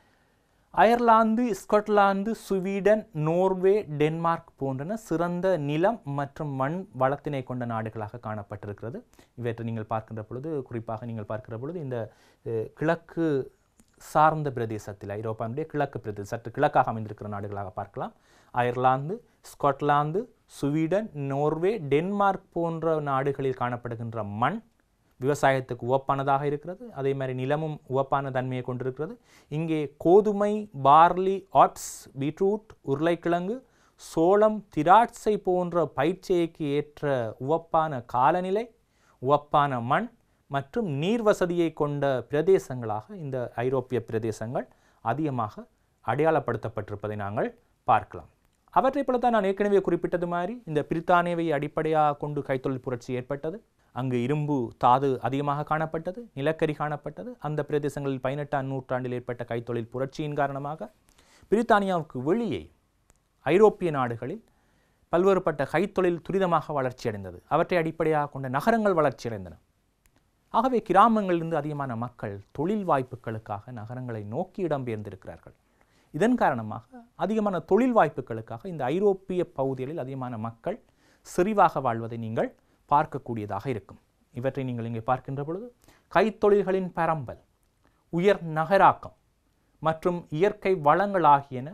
Ireland Scotland Sweden Norway Denmark போன்றன சிறந்த நிலம் மற்றும் மண் வளத்தினை கொண்ட நாடுகளாக காணப்பட்டிருக்கிறது இவற்றை நீங்கள் பார்க்கின்ற பொழுது குறிப்பாக நீங்கள் பார்க்கிற பொழுது இந்த அஹ், கிழக்கு சார்ந்த பிரதேசத்தில் ஐரோப்பாவுடைய கிழக்கு பிரதேசம் சற்று கிழக்காக அமைந்திருக்கிற நாடுகளாக பார்க்கலாம் Ireland Scotland Sweden Norway Denmark போன்ற நாடுகளில் காணப்படுகின்ற மண் விவசாயத்துக்கு உவப்பானதாக இருக்கிறது அதே மாதிரி நிலமும் உவப்பான தன்மையை கொண்டிருக்கிறது இங்கே கோதுமை பார்லி ஆட்ஸ் பீட்ரூட் உருளைக்கிழங்கு சோளம் திராட்சை போன்ற பயிற்சியைக்கு ஏற்ற உவப்பான காலநிலை உவப்பான மண் மற்றும் நீர் வசதியை கொண்ட பிரதேசங்களாக இந்த ஐரோப்பிய பிரதேசங்கள் அதிகமாக அடையாளப்படுத்தப்பட்டிருப்பதை நாங்கள் பார்க்கலாம் அவற்றைப் போல தான் நான் ஏற்கனவே குறிப்பிட்டது மாதிரி இந்த பிரித்தானியாவை அடிப்படையாக கொண்டு கைத்தொழில் புரட்சி ஏற்பட்டது அங்கு இரும்பு தாது அதிகமாக காணப்பட்டது நிலக்கரி காணப்பட்டது அந்த பிரதேசங்களில் பதினெட்டாம் நூற்றாண்டில் ஏற்பட்ட கைத்தொழில் புரட்சியின் காரணமாக பிரித்தானியாவுக்கு வெளியே ஐரோப்பிய நாடுகளில் பல்வேறுபட்ட கைத்தொழில் துரிதமாக வளர்ச்சியடைந்தது அவற்றை அடிப்படையாக கொண்ட நகரங்கள் வளர்ச்சியடைந்தன ஆகவே கிராமங்களிலிருந்து அதிகமான மக்கள் தொழில் வாய்ப்புகளுக்காக நகரங்களை நோக்கி இடம்பெயர்ந்திருக்கிறார்கள் இதன் காரணமாக அதிகமான தொழில் வாய்ப்புகளுக்காக இந்த ஐரோப்பிய பகுதிகளில் அதிகமான மக்கள் செறிவாக வாழ்வதை நீங்கள் பார்க்கக்கூடியதாக இருக்கும் இவற்றை நீங்கள் இங்கே பார்க்கின்ற பொழுது கைத்தொழில்களின் பரம்பல் உயர் நகராக்கம் மற்றும் இயற்கை வளங்கள் ஆகியன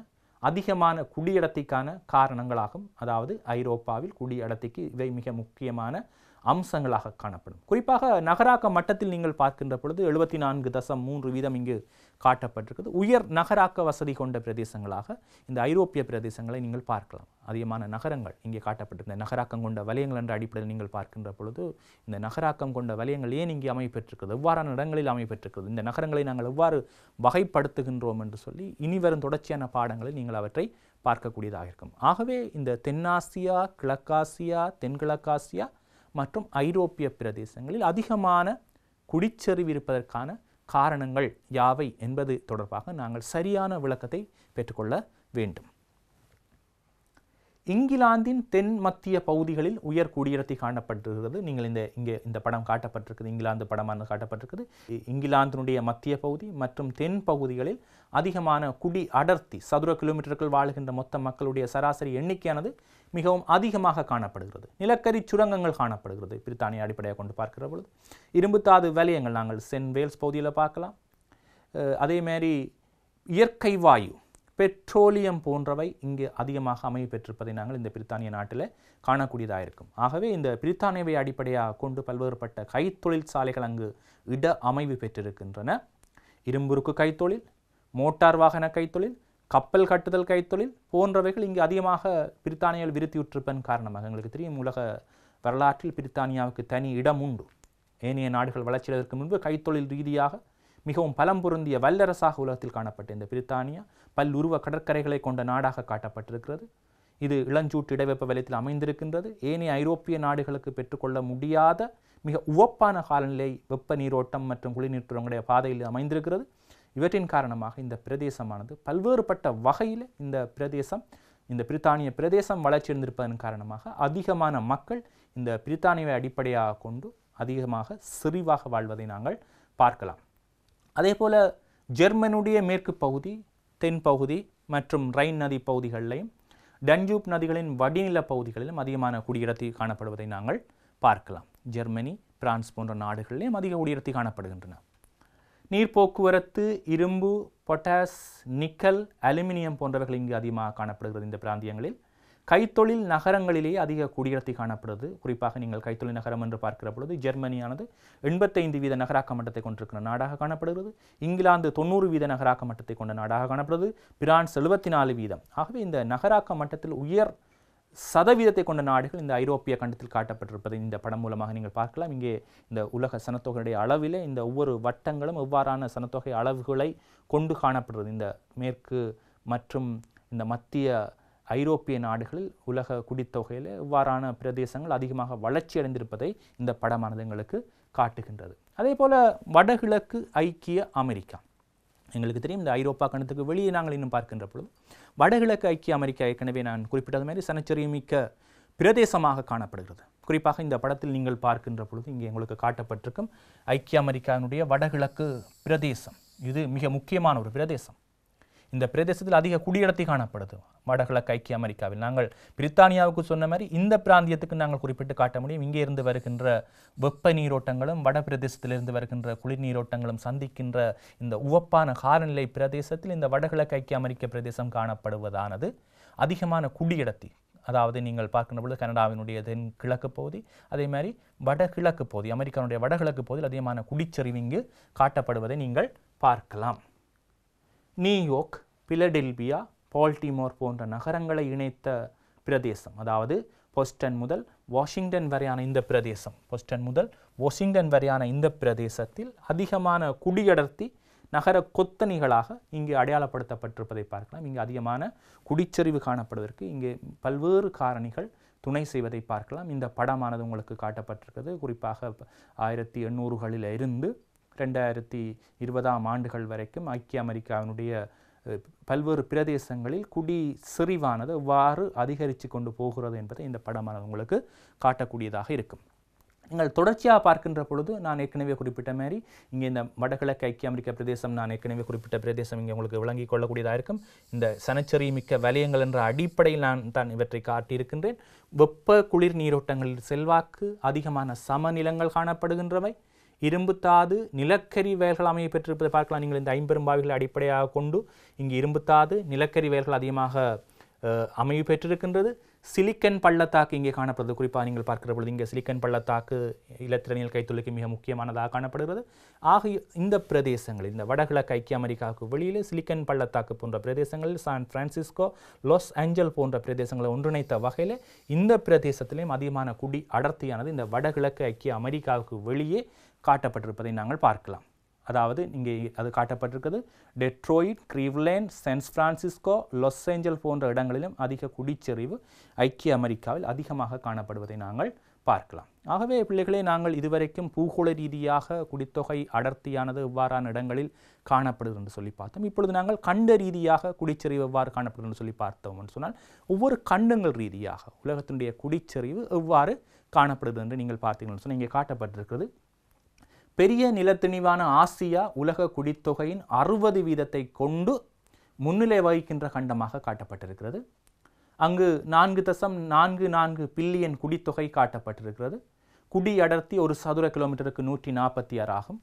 அதிகமான குடியடர்த்திக்கான காரணங்களாகும் அதாவது ஐரோப்பாவில் குடியடர்த்திக்கு இவை மிக முக்கியமான அம்சங்களாக காணப்படும் குறிப்பாக நகராக்க மட்டத்தில் நீங்கள் பார்க்கின்ற பொழுது எழுபத்தி நான்கு தசம் மூன்று வீதம் இங்கு காட்டப்பட்டிருக்கிறது உயர் நகராக்க வசதி கொண்ட பிரதேசங்களாக இந்த ஐரோப்பிய பிரதேசங்களை நீங்கள் பார்க்கலாம் அதிகமான நகரங்கள் இங்கே காட்டப்பட்டிருந்த நகராக்கம் கொண்ட வலயங்கள் என்ற அடிப்படையில் நீங்கள் பார்க்கின்ற பொழுது இந்த நகராக்கம் கொண்ட வலயங்கள் ஏன் இங்கே அமைப்பெற்றிருக்கிறது எவ்வாறான இடங்களில் அமைப்பெற்றிருக்கிறது இந்த நகரங்களை நாங்கள் எவ்வாறு வகைப்படுத்துகின்றோம் என்று சொல்லி இனி வரும் தொடர்ச்சியான பாடங்களில் நீங்கள் அவற்றை பார்க்கக்கூடியதாக இருக்கும் ஆகவே இந்த தென்னாசியா கிழக்காசியா தென்கிழக்காசியா மற்றும் ஐரோப்பிய பிரதேசங்களில் அதிகமான குடிச்செறிவு இருப்பதற்கான காரணங்கள் யாவை என்பது தொடர்பாக நாங்கள் சரியான விளக்கத்தை பெற்றுக்கொள்ள வேண்டும் இங்கிலாந்தின் தென் மத்திய பகுதிகளில் உயர் குடியரத்தி காணப்பட்டிருக்கிறது நீங்கள் இந்த இங்கே இந்த படம் காட்டப்பட்டிருக்குது இங்கிலாந்து படமானது காட்டப்பட்டிருக்குது இ- இங்கிலாந்தினுடைய மத்திய பகுதி மற்றும் தென் பகுதிகளில் அதிகமான குடி அடர்த்தி சதுர கிலோமீட்டருக்குள் வாழுகின்ற மொத்த மக்களுடைய சராசரி எண்ணிக்கையானது மிகவும் அதிகமாக காணப்படுகிறது நிலக்கரி சுரங்கங்கள் காணப்படுகிறது பிரித்தானிய அடிப்படையாக கொண்டு பார்க்கிற பொழுது இரும்புத்தாது வலயங்கள் நாங்கள் சென்ட் வேல்ஸ் பகுதியில் பார்க்கலாம் அஹ் அதே மாதிரி இயற்கை வாயு பெட்ரோலியம் போன்றவை இங்கு அதிகமாக அமைய பெற்றிருப்பதை நாங்கள் இந்த பிரித்தானிய நாட்டில் காணக்கூடியதாக இருக்கும் ஆகவே இந்த பிரித்தானியவை அடிப்படையாக கொண்டு பல்வேறுபட்ட கைத்தொழில் சாலைகள் அங்கு இட அமைவு பெற்றிருக்கின்றன இரும்புருக்கு கைத்தொழில் மோட்டார் வாகன கைத்தொழில் கப்பல் கட்டுதல் கைத்தொழில் போன்றவைகள் இங்கு அதிகமாக பிரித்தானியாவில் விருத்தியுற்றிருப்பதன் காரணமாக எங்களுக்கு தெரியும் உலக வரலாற்றில் பிரித்தானியாவுக்கு தனி இடம் உண்டு ஏனைய நாடுகள் வளர்ச்சியதற்கு முன்பு கைத்தொழில் ரீதியாக மிகவும் பலம் பொருந்திய வல்லரசாக உலகத்தில் காணப்பட்ட இந்த பிரித்தானியா பல்லுருவ கடற்கரைகளை கொண்ட நாடாக காட்டப்பட்டிருக்கிறது இது இளஞ்சூட்டு இடைவெப்ப வலயத்தில் அமைந்திருக்கின்றது ஏனைய ஐரோப்பிய நாடுகளுக்கு பெற்றுக்கொள்ள முடியாத மிக உவப்பான காலநிலை வெப்ப நீரோட்டம் மற்றும் குளிர்நீட்டுடைய பாதையில் அமைந்திருக்கிறது இவற்றின் காரணமாக இந்த பிரதேசமானது பல்வேறுபட்ட வகையில் இந்த பிரதேசம் இந்த பிரித்தானிய பிரதேசம் வளர்ச்சியடைந்திருப்பதன் காரணமாக அதிகமான மக்கள் இந்த பிரித்தானியாவை அடிப்படையாக கொண்டு அதிகமாக செறிவாக வாழ்வதை நாங்கள் பார்க்கலாம் அதே போல ஜெர்மனுடைய மேற்கு பகுதி தென் பகுதி மற்றும் ரைன் நதி பகுதிகளிலையும் டன்ஜூப் நதிகளின் வடிநில பகுதிகளிலும் அதிகமான குடியிடத்தி காணப்படுவதை நாங்கள் பார்க்கலாம் ஜெர்மனி பிரான்ஸ் போன்ற நாடுகளிலும் அதிக குடியிடத்தி காணப்படுகின்றன நீர் போக்குவரத்து இரும்பு பொட்டாஸ் நிக்கல் அலுமினியம் போன்றவைகள் இங்கு அதிகமாக காணப்படுகிறது இந்த பிராந்தியங்களில் கைத்தொழில் நகரங்களிலேயே அதிக குடியிடத்தி காணப்படுது குறிப்பாக நீங்கள் கைத்தொழில் நகரம் என்று பார்க்கிற பொழுது ஜெர்மனியானது எண்பத்தைந்து வீத நகராக்க மட்டத்தை கொண்டிருக்கிற நாடாக காணப்படுகிறது இங்கிலாந்து தொண்ணூறு வீத நகராக்க மட்டத்தை கொண்ட நாடாக காணப்படுகிறது பிரான்ஸ் எழுபத்தி நாலு வீதம் ஆகவே இந்த நகராக்க மட்டத்தில் உயர் சதவீதத்தை கொண்ட நாடுகள் இந்த ஐரோப்பிய கண்டத்தில் காட்டப்பட்டிருப்பதை இந்த படம் மூலமாக நீங்கள் பார்க்கலாம் இங்கே இந்த உலக சனத்தொகையுடைய அளவிலே இந்த ஒவ்வொரு வட்டங்களும் எவ்வாறான சனத்தொகை அளவுகளை கொண்டு காணப்படுறது இந்த மேற்கு மற்றும் இந்த மத்திய ஐரோப்பிய நாடுகளில் உலக குடித்தொகையில் இவ்வாறான பிரதேசங்கள் அதிகமாக வளர்ச்சி அடைந்திருப்பதை இந்த படமானது எங்களுக்கு காட்டுகின்றது அதே போல வடகிழக்கு ஐக்கிய அமெரிக்கா எங்களுக்கு தெரியும் இந்த ஐரோப்பா கண்டத்துக்கு வெளியே நாங்கள் இன்னும் பார்க்கின்ற பொழுது வடகிழக்கு ஐக்கிய அமெரிக்கா ஏற்கனவே நான் குறிப்பிட்டது மாதிரி சனச்சரியமிக்க பிரதேசமாக காணப்படுகிறது குறிப்பாக இந்த படத்தில் நீங்கள் பார்க்கின்ற பொழுது இங்கே உங்களுக்கு காட்டப்பட்டிருக்கும் ஐக்கிய அமெரிக்காவினுடைய வடகிழக்கு பிரதேசம் இது மிக முக்கியமான ஒரு பிரதேசம் இந்த பிரதேசத்தில் அதிக குடியடர்த்தி காணப்படுது வடகிழக்கு ஐக்கிய அமெரிக்காவில் நாங்கள் பிரித்தானியாவுக்கு சொன்ன மாதிரி இந்த பிராந்தியத்துக்கு நாங்கள் குறிப்பிட்டு காட்ட முடியும் இங்கே இருந்து வருகின்ற வெப்ப நீரோட்டங்களும் வட பிரதேசத்திலிருந்து வருகின்ற குளிர் நீரோட்டங்களும் சந்திக்கின்ற இந்த உவப்பான காலநிலை பிரதேசத்தில் இந்த வடகிழக்கு ஐக்கிய அமெரிக்க பிரதேசம் காணப்படுவதானது அதிகமான குடியடர்த்தி அதாவது நீங்கள் பார்க்கின்ற பொழுது கனடாவினுடைய தென் கிழக்கு பகுதி அதே மாதிரி வடகிழக்கு பகுதி அமெரிக்காவுடைய வடகிழக்கு பகுதியில் அதிகமான குடிச்சரிவு இங்கு காட்டப்படுவதை நீங்கள் பார்க்கலாம் நியூயோர்க் பிலடெல்பியா பால்டிமோர் போன்ற நகரங்களை இணைத்த பிரதேசம் அதாவது பொஸ்டன் முதல் வாஷிங்டன் வரையான இந்த பிரதேசம் பொஸ்டன் முதல் வாஷிங்டன் வரையான இந்த பிரதேசத்தில் அதிகமான குடியடர்த்தி நகர கொத்தணிகளாக இங்கு அடையாளப்படுத்தப்பட்டிருப்பதை பார்க்கலாம் இங்கு அதிகமான குடிச்சரிவு காணப்படுவதற்கு இங்கே பல்வேறு காரணிகள் துணை செய்வதை பார்க்கலாம் இந்த படமானது உங்களுக்கு காட்டப்பட்டிருக்கிறது குறிப்பாக ஆயிரத்தி எண்ணூறுகளில் இருந்து ரெண்டாயிரத்தி இருபதாம் ஆண்டுகள் வரைக்கும் ஐக்கிய அமெரிக்காவினுடைய அஹ், பல்வேறு பிரதேசங்களில் குடி செறிவானது எவ்வாறு அதிகரித்து கொண்டு போகிறது என்பதை இந்த படமானது உங்களுக்கு காட்டக்கூடியதாக இருக்கும் நீங்கள் தொடர்ச்சியாக பார்க்கின்ற பொழுது நான் ஏற்கனவே குறிப்பிட்ட மாதிரி இங்கே இந்த வடகிழக்கு ஐக்கிய அமெரிக்க பிரதேசம் நான் ஏற்கனவே குறிப்பிட்ட பிரதேசம் இங்கே உங்களுக்கு விளங்கிக் கொள்ளக்கூடியதாக இருக்கும் இந்த சனச்சரி மிக்க வலயங்கள் என்ற அடிப்படையில் நான் தான் இவற்றை காட்டியிருக்கின்றேன் வெப்ப குளிர் நீரோட்டங்களில் செல்வாக்கு அதிகமான சமநிலங்கள் காணப்படுகின்றவை இரும்புத்தாது நிலக்கரி வயல்கள் அமைய பெற்றிருப்பதை பார்க்கலாம் நீங்கள் இந்த ஐம்பெரும்பாவிகளை அடிப்படையாக கொண்டு இங்கு இரும்புத்தாது நிலக்கரி வயல்கள் அதிகமாக அஹ், அமைவு பெற்றிருக்கின்றது சிலிக்கன் பள்ளத்தாக்கு இங்கே காணப்படுறது குறிப்பாக நீங்கள் பார்க்கிற பொழுது இங்கே சிலிக்கன் பள்ளத்தாக்கு இலத்திரனியல் கைத்தொழிலுக்கு மிக முக்கியமானதாக காணப்படுகிறது ஆகிய இந்த பிரதேசங்களில் இந்த வடகிழக்கு ஐக்கிய அமெரிக்காவுக்கு வெளியிலே சிலிக்கன் பள்ளத்தாக்கு போன்ற பிரதேசங்களில் சான் பிரான்சிஸ்கோ லாஸ் ஏஞ்சல் போன்ற பிரதேசங்களை ஒன்றிணைத்த வகையில் இந்த பிரதேசத்திலேயும் அதிகமான குடி அடர்த்தியானது இந்த வடகிழக்கு ஐக்கிய அமெரிக்காவுக்கு வெளியே காட்டப்பட்டிருப்பதை நாங்கள் பார்க்கலாம் அதாவது இங்கே அது காட்டப்பட்டிருக்கிறது Detroit Cleveland San Francisco Los Angeles போன்ற இடங்களிலும் அதிக குடிச்செறிவு ஐக்கிய அமெரிக்காவில் அதிகமாக காணப்படுவதை நாங்கள் பார்க்கலாம் ஆகவே பிள்ளைகளே நாங்கள் இதுவரைக்கும் பூகோள ரீதியாக குடித்தொகை அடர்த்தியானது இவ்வாறான இடங்களில் காணப்படுது என்று சொல்லி பார்த்தோம் இப்பொழுது நாங்கள் கண்ட ரீதியாக குடிச்செறிவு எவ்வாறு காணப்படுது என்று சொல்லி பார்த்தோம் என்று சொன்னால் ஒவ்வொரு கண்டங்கள் ரீதியாக உலகத்தினுடைய குடிச்செறிவு எவ்வாறு காணப்படுது என்று நீங்கள் பார்த்தீங்கன்னு சொன்னால் இங்கே காட்டப்பட்டிருக்கிறது பெரிய நிலத்திணிவான ஆசியா உலக குடித்தொகையின் அறுபது வீதத்தை கொண்டு முன்னிலை வகிக்கின்ற கண்டமாக காட்டப்பட்டிருக்கிறது அங்கு நான்கு தசம் நான்கு நான்கு பில்லியன் குடித்தொகை காட்டப்பட்டிருக்கிறது குடி அடர்த்தி ஒரு சதுர கிலோமீட்டருக்கு நூற்றி நாற்பத்தி ஆறு ஆகும்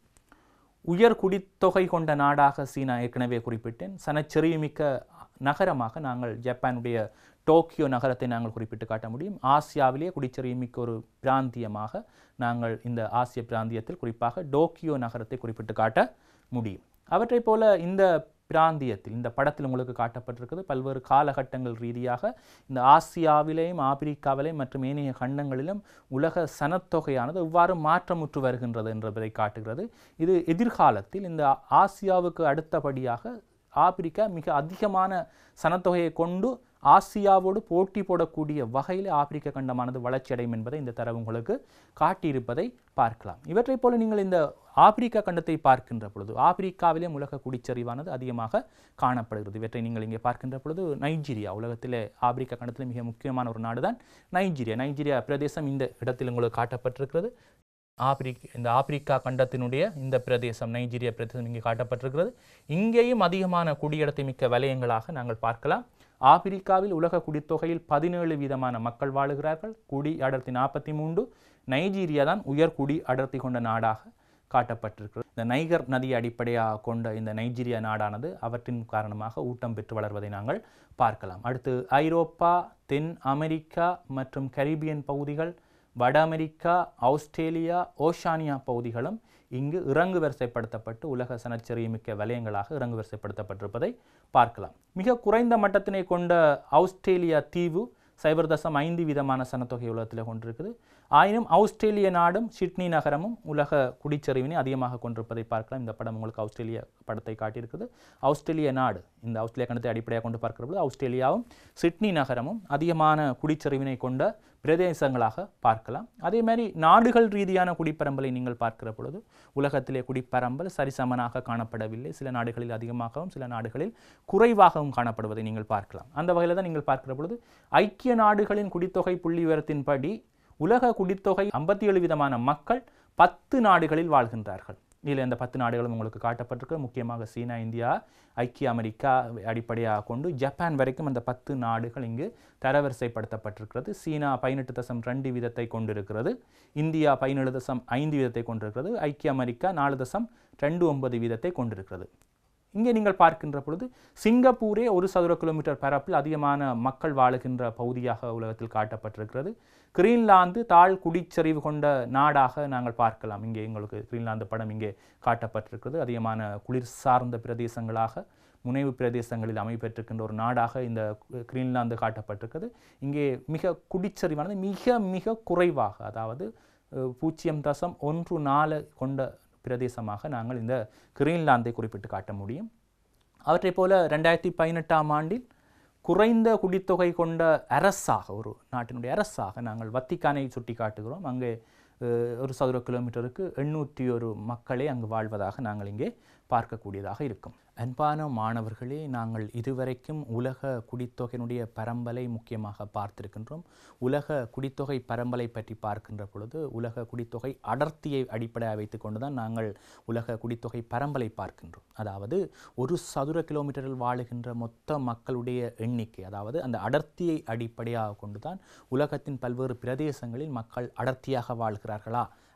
உயர் குடித்தொகை கொண்ட நாடாக சீனா ஏற்கனவே குறிப்பிட்டேன் சனச்செறியுமிக்க நகரமாக நாங்கள் ஜப்பானுடைய டோக்கியோ நகரத்தை நாங்கள் குறிப்பிட்டு காட்ட முடியும் ஆசியாவிலேயே குடிச்செறியுமிக்க ஒரு பிராந்தியமாக நாங்கள் இந்த ஆசிய பிராந்தியத்தில் குறிப்பாக டோக்கியோ நகரத்தை குறிப்பிட்டு காட்ட முடியும் அவற்றைப் போல இந்த பிராந்தியத்தில் இந்த படத்தில் உங்களுக்கு காட்டப்பட்டிருக்கிறது பல்வேறு காலகட்டங்கள் ரீதியாக இந்த ஆசியாவிலேயும் ஆப்பிரிக்காவிலேயும் மற்றும் ஏனைய கண்டங்களிலும் உலக சனத்தொகையானது எவ்வாறு மாற்றமுற்று வருகின்றது என்பதை காட்டுகிறது இது எதிர்காலத்தில் இந்த ஆசியாவுக்கு அடுத்தபடியாக ஆப்பிரிக்கா மிக அதிகமான சனத்தொகையை கொண்டு ஆசியாவோடு போட்டி போடக்கூடிய வகையில் ஆப்பிரிக்க கண்டமானது வளர்ச்சியடையும் என்பதை இந்த தரவு உங்களுக்கு காட்டியிருப்பதை பார்க்கலாம் இவற்றைப் போல நீங்கள் இந்த ஆப்பிரிக்கா கண்டத்தை பார்க்கின்ற பொழுது ஆப்பிரிக்காவிலே உலக குடிச்சரிவானது அதிகமாக காணப்படுகிறது இவற்றை நீங்கள் இங்கே பார்க்கின்ற பொழுது நைஜீரியா உலகத்திலே ஆப்பிரிக்கா கண்டத்தில் மிக முக்கியமான ஒரு நாடு தான் நைஜீரியா நைஜீரியா பிரதேசம் இந்த இடத்தில் உங்களுக்கு காட்டப்பட்டிருக்கிறது ஆப்பிரிக்க இந்த ஆப்பிரிக்கா கண்டத்தினுடைய இந்த பிரதேசம் நைஜீரியா பிரதேசம் இங்கே காட்டப்பட்டிருக்கிறது இங்கேயும் அதிகமான குடியடர்த்தி மிக்க வலயங்களாக நாங்கள் பார்க்கலாம் ஆப்பிரிக்காவில் உலக குடித்தொகையில் பதினேழு வீதமான மக்கள் வாழுகிறார்கள் குடி அடர்த்தி நாற்பத்தி மூன்று நைஜீரியா தான் உயர் குடி அடர்த்தி கொண்ட நாடாக காட்டப்பட்டிருக்கிறது இந்த நைகர் நதியை அடிப்படையாக கொண்ட இந்த நைஜீரியா நாடானது அவற்றின் காரணமாக ஊட்டம் பெற்று வளர்வதை நாங்கள் பார்க்கலாம் அடுத்து ஐரோப்பா தென் அமெரிக்கா மற்றும் கரீபியன் பகுதிகள் வட அமெரிக்கா ஆஸ்திரேலியா ஓஷானியா பகுதிகளும் இங்கு இறங்கு வரிசைப்படுத்தப்பட்டு உலக சனச்சரியமிக்க வலயங்களாக இறங்கு வரிசைப்படுத்தப்பட்டிருப்பதை பார்க்கலாம் மிக குறைந்த மட்டத்தினை கொண்ட ஆஸ்திரேலியா தீவு சைபர் தசம் ஐந்து விதமான சனத்தொகை உலகத்தில் கொண்டிருக்குது ஆயினும் ஆஸ்திரேலிய நாடும் சிட்னி நகரமும் உலக குடிச்சரிவினை அதிகமாக கொண்டிருப்பதை பார்க்கலாம் இந்த படம் உங்களுக்கு ஆஸ்திரேலிய படத்தை காட்டியிருக்குது ஆஸ்திரேலிய நாடு இந்த ஆஸ்திரேலிய கணத்தை அடிப்படையாக கொண்டு பார்க்கிற பொழுது ஆஸ்திரேலியாவும் சிட்னி நகரமும் அதிகமான குடிச்சரிவினை கொண்ட பிரதேசங்களாக பார்க்கலாம் அதே மாதிரி நாடுகள் ரீதியான குடிப்பரம்பலை நீங்கள் பார்க்கிற பொழுது உலகத்திலே குடிப்பரம்பல் சரிசமனாக காணப்படவில்லை சில நாடுகளில் அதிகமாகவும் சில நாடுகளில் குறைவாகவும் காணப்படுவதை நீங்கள் பார்க்கலாம் அந்த வகையில் தான் நீங்கள் பார்க்கிற பொழுது ஐக்கிய நாடுகளின் குடித்தொகை புள்ளி விவரத்தின்படி உலக குடித்தொகை ஐம்பத்தி ஏழு விதமான மக்கள் பத்து நாடுகளில் வாழ்கின்றார்கள் இதில் இந்த பத்து நாடுகளும் உங்களுக்கு காட்டப்பட்டிருக்கு முக்கியமாக சீனா இந்தியா ஐக்கிய அமெரிக்கா அடிப்படையாக கொண்டு ஜப்பான் வரைக்கும் அந்த பத்து நாடுகள் இங்கு தரவரிசைப்படுத்தப்பட்டிருக்கிறது சீனா பதினெட்டு தசம் ரெண்டு வீதத்தை கொண்டிருக்கிறது இந்தியா பதினேழு தசம் ஐந்து வீதத்தை கொண்டிருக்கிறது ஐக்கிய அமெரிக்கா நாலு தசம் ரெண்டு ஒன்பது வீதத்தை கொண்டிருக்கிறது இங்கே நீங்கள் பார்க்கின்ற பொழுது சிங்கப்பூரே ஒரு சதுர கிலோமீட்டர் பரப்பில் அதிகமான மக்கள் வாழுகின்ற பகுதியாக உலகத்தில் காட்டப்பட்டிருக்கிறது கிரீன்லாந்து தாழ் குடிச்சரிவு கொண்ட நாடாக நாங்கள் பார்க்கலாம் இங்கே எங்களுக்கு கிரீன்லாந்து படம் இங்கே காட்டப்பட்டிருக்கிறது அதிகமான குளிர் சார்ந்த பிரதேசங்களாக முனைவு பிரதேசங்களில் அமைப்பெற்றிருக்கின்ற ஒரு நாடாக இந்த கிரீன்லாந்து காட்டப்பட்டிருக்கிறது இங்கே மிக குடிச்சரிவானது மிக மிக குறைவாக அதாவது அஹ், பூஜ்ஜியம் தசம் ஒன்று நாலு கொண்ட பிரதேசமாக நாங்கள் இந்த கிரீன்லாந்தை குறிப்பிட்டு காட்ட முடியும் அவற்றைப் போல ரெண்டாயிரத்தி பதினெட்டாம் ஆண்டில் குறைந்த குடித்தொகை கொண்ட அரசாக ஒரு நாட்டினுடைய அரசாக நாங்கள் வத்திக்கானை சுட்டி காட்டுகிறோம் அங்கே அஹ், ஒரு சதுர கிலோமீட்டருக்கு எண்ணூற்றி ஒரு மக்களே அங்கு வாழ்வதாக நாங்கள் இங்கே பார்க்கக்கூடியதாக இருக்கும் அன்பான மாணவர்களே நாங்கள் இதுவரைக்கும் உலக குடித்தொகையினுடைய பரம்பலை முக்கியமாக பார்த்திருக்கின்றோம் உலக குடித்தொகை பரம்பலை பற்றி பார்க்கின்ற பொழுது உலக குடித்தொகை அடர்த்தியை அடிப்படையாக வைத்துக்கொண்டு தான் நாங்கள் உலக குடித்தொகை பரம்பலை பார்க்கின்றோம் அதாவது ஒரு சதுர கிலோமீட்டரில் வாழுகின்ற மொத்த மக்களுடைய எண்ணிக்கை அதாவது அந்த அடர்த்தியை அடிப்படையாக கொண்டு தான் உலகத்தின் பல்வேறு பிரதேசங்களில் மக்கள் அடர்த்தியாக வாழ்கிறார்களா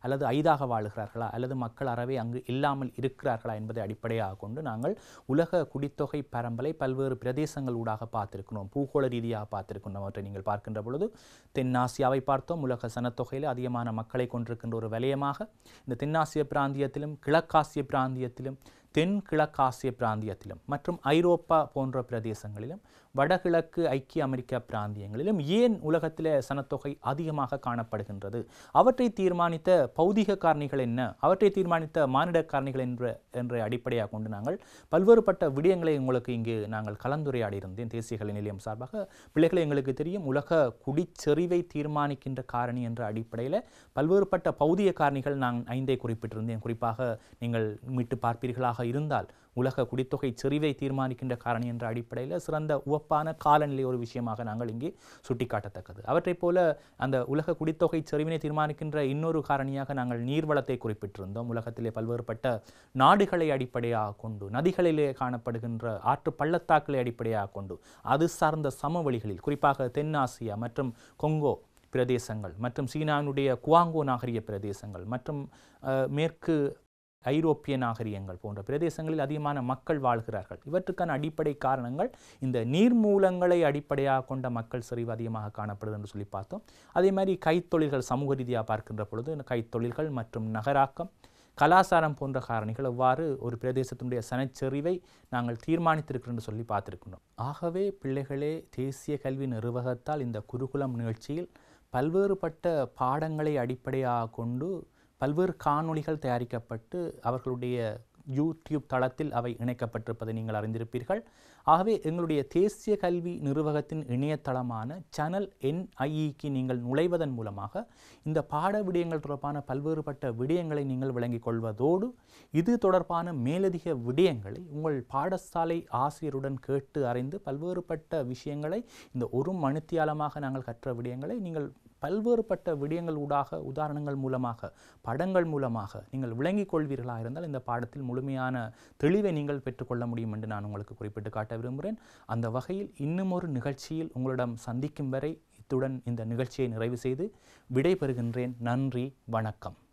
அல்லது ஐதாக வாழுகிறார்களா அல்லது மக்கள் அறவே அங்கு இல்லாமல் இருக்கிறார்களா என்பதை அடிப்படையாக கொண்டு நாங்கள் உலக குடித்தொகை பரம்பலை பல்வேறு பிரதேசங்கள் ஊடாக பார்த்திருக்கிறோம் பூகோள ரீதியாக பார்த்திருக்கிறோம் அவற்றை நீங்கள் பார்க்கின்ற பொழுது தென்னாசியாவை பார்த்தோம் உலக சனத்தொகையில் அதிகமான மக்களை கொண்டிருக்கின்ற ஒரு வலயமாக இந்த தென்னாசிய பிராந்தியத்திலும் கிழக்காசிய பிராந்தியத்திலும் தென் கிழக்காசிய பிராந்தியத்திலும் மற்றும் ஐரோப்பா போன்ற பிரதேசங்களிலும் வடகிழக்கு ஐக்கிய அமெரிக்க பிராந்தியங்களிலும் ஏன் உலகத்தில் சனத்தொகை அதிகமாக காணப்படுகின்றது அவற்றை தீர்மானித்த பௌதிக காரணிகள் என்ன அவற்றை தீர்மானித்த மானிட காரணிகள் என்ற என்ற அடிப்படையாக கொண்டு நாங்கள் பல்வேறுபட்ட விடயங்களை உங்களுக்கு இங்கு நாங்கள் கலந்துரையாடி இருந்தேன் தேசிய கல்வி நிலையம் சார்பாக பிள்ளைகளை எங்களுக்கு தெரியும் உலக குடிச்செறிவை தீர்மானிக்கின்ற காரணி என்ற அடிப்படையில் பல்வேறுபட்ட பௌதிக காரணிகள் நான் ஐந்தை குறிப்பிட்டிருந்தேன் குறிப்பாக நீங்கள் மீட்டு பார்ப்பீர்களாக இருந்தால் உலக குடித்தொகை செறிவை தீர்மானிக்கின்ற காரணி என்ற அடிப்படையில் சிறந்த உவப்பான காலநிலை ஒரு விஷயமாக நாங்கள் இங்கே சுட்டிக்காட்டத்தக்கது அவற்றைப் போல அந்த உலக குடித்தொகை செறிவினை தீர்மானிக்கின்ற இன்னொரு காரணியாக நாங்கள் நீர்வளத்தை குறிப்பிட்டிருந்தோம் உலகத்திலே பல்வேறுபட்ட நாடுகளை அடிப்படையாக கொண்டு நதிகளிலே காணப்படுகின்ற ஆற்று பள்ளத்தாக்களை அடிப்படையாக கொண்டு அது சார்ந்த சமவெளிகளில் குறிப்பாக தென்னாசியா மற்றும் கொங்கோ பிரதேசங்கள் மற்றும் சீனாவினுடைய குவாங்கோ நாகரிக பிரதேசங்கள் மற்றும் அஹ், மேற்கு ஐரோப்பிய நாகரிகங்கள் போன்ற பிரதேசங்களில் அதிகமான மக்கள் வாழ்கிறார்கள் இவற்றுக்கான அடிப்படை காரணங்கள் இந்த நீர்மூலங்களை அடிப்படையாக கொண்ட மக்கள் செறிவு அதிகமாக காணப்படுது என்று சொல்லி பார்த்தோம் அதே மாதிரி கைத்தொழில்கள் சமூக ரீதியாக பார்க்கின்ற பொழுது இந்த கைத்தொழில்கள் மற்றும் நகராக்கம் கலாச்சாரம் போன்ற காரணிகள் எவ்வாறு ஒரு பிரதேசத்தினுடைய சனச்செறிவை நாங்கள் தீர்மானித்திருக்கிறோம் என்று சொல்லி பார்த்திருக்கின்றோம் ஆகவே பிள்ளைகளே தேசிய கல்வி நிர்வாகத்தால் இந்த குருகுலம் நிகழ்ச்சியில் பல்வேறுபட்ட பாடங்களை அடிப்படையாக கொண்டு பல்வேறு காணொளிகள் தயாரிக்கப்பட்டு அவர்களுடைய யூடியூப் தளத்தில் அவை இணைக்கப்பட்டிருப்பதை நீங்கள் அறிந்திருப்பீர்கள் ஆகவே எங்களுடைய தேசிய கல்வி நிர்வாகத்தின் இணையதளமான சேனல் என்ஐஇக்கு நீங்கள் நுழைவதன் மூலமாக இந்த பாட விடயங்கள் தொடர்பான பல்வேறுபட்ட விடயங்களை நீங்கள் விளங்கிக் கொள்வதோடு இது தொடர்பான மேலதிக விடயங்களை உங்கள் பாடசாலை ஆசிரியருடன் கேட்டு அறிந்து பல்வேறுபட்ட விஷயங்களை இந்த ஒரு மணித்தியாலமாக நாங்கள் கற்ற விடயங்களை நீங்கள் பல்வேறுபட்ட விடயங்கள் ஊடாக உதாரணங்கள் மூலமாக படங்கள் மூலமாக நீங்கள் விளங்கிக் கொள்வீர்களாக இருந்தால் இந்த பாடத்தில் முழுமையான தெளிவை நீங்கள் பெற்றுக்கொள்ள முடியும் என்று நான் உங்களுக்கு குறிப்பிட்டு காட்ட விரும்புகிறேன் அந்த வகையில் இன்னும் ஒரு நிகழ்ச்சியில் உங்களிடம் சந்திக்கும் வரை இத்துடன் இந்த நிகழ்ச்சியை நிறைவு செய்து விடை பெறுகின்றேன் நன்றி வணக்கம்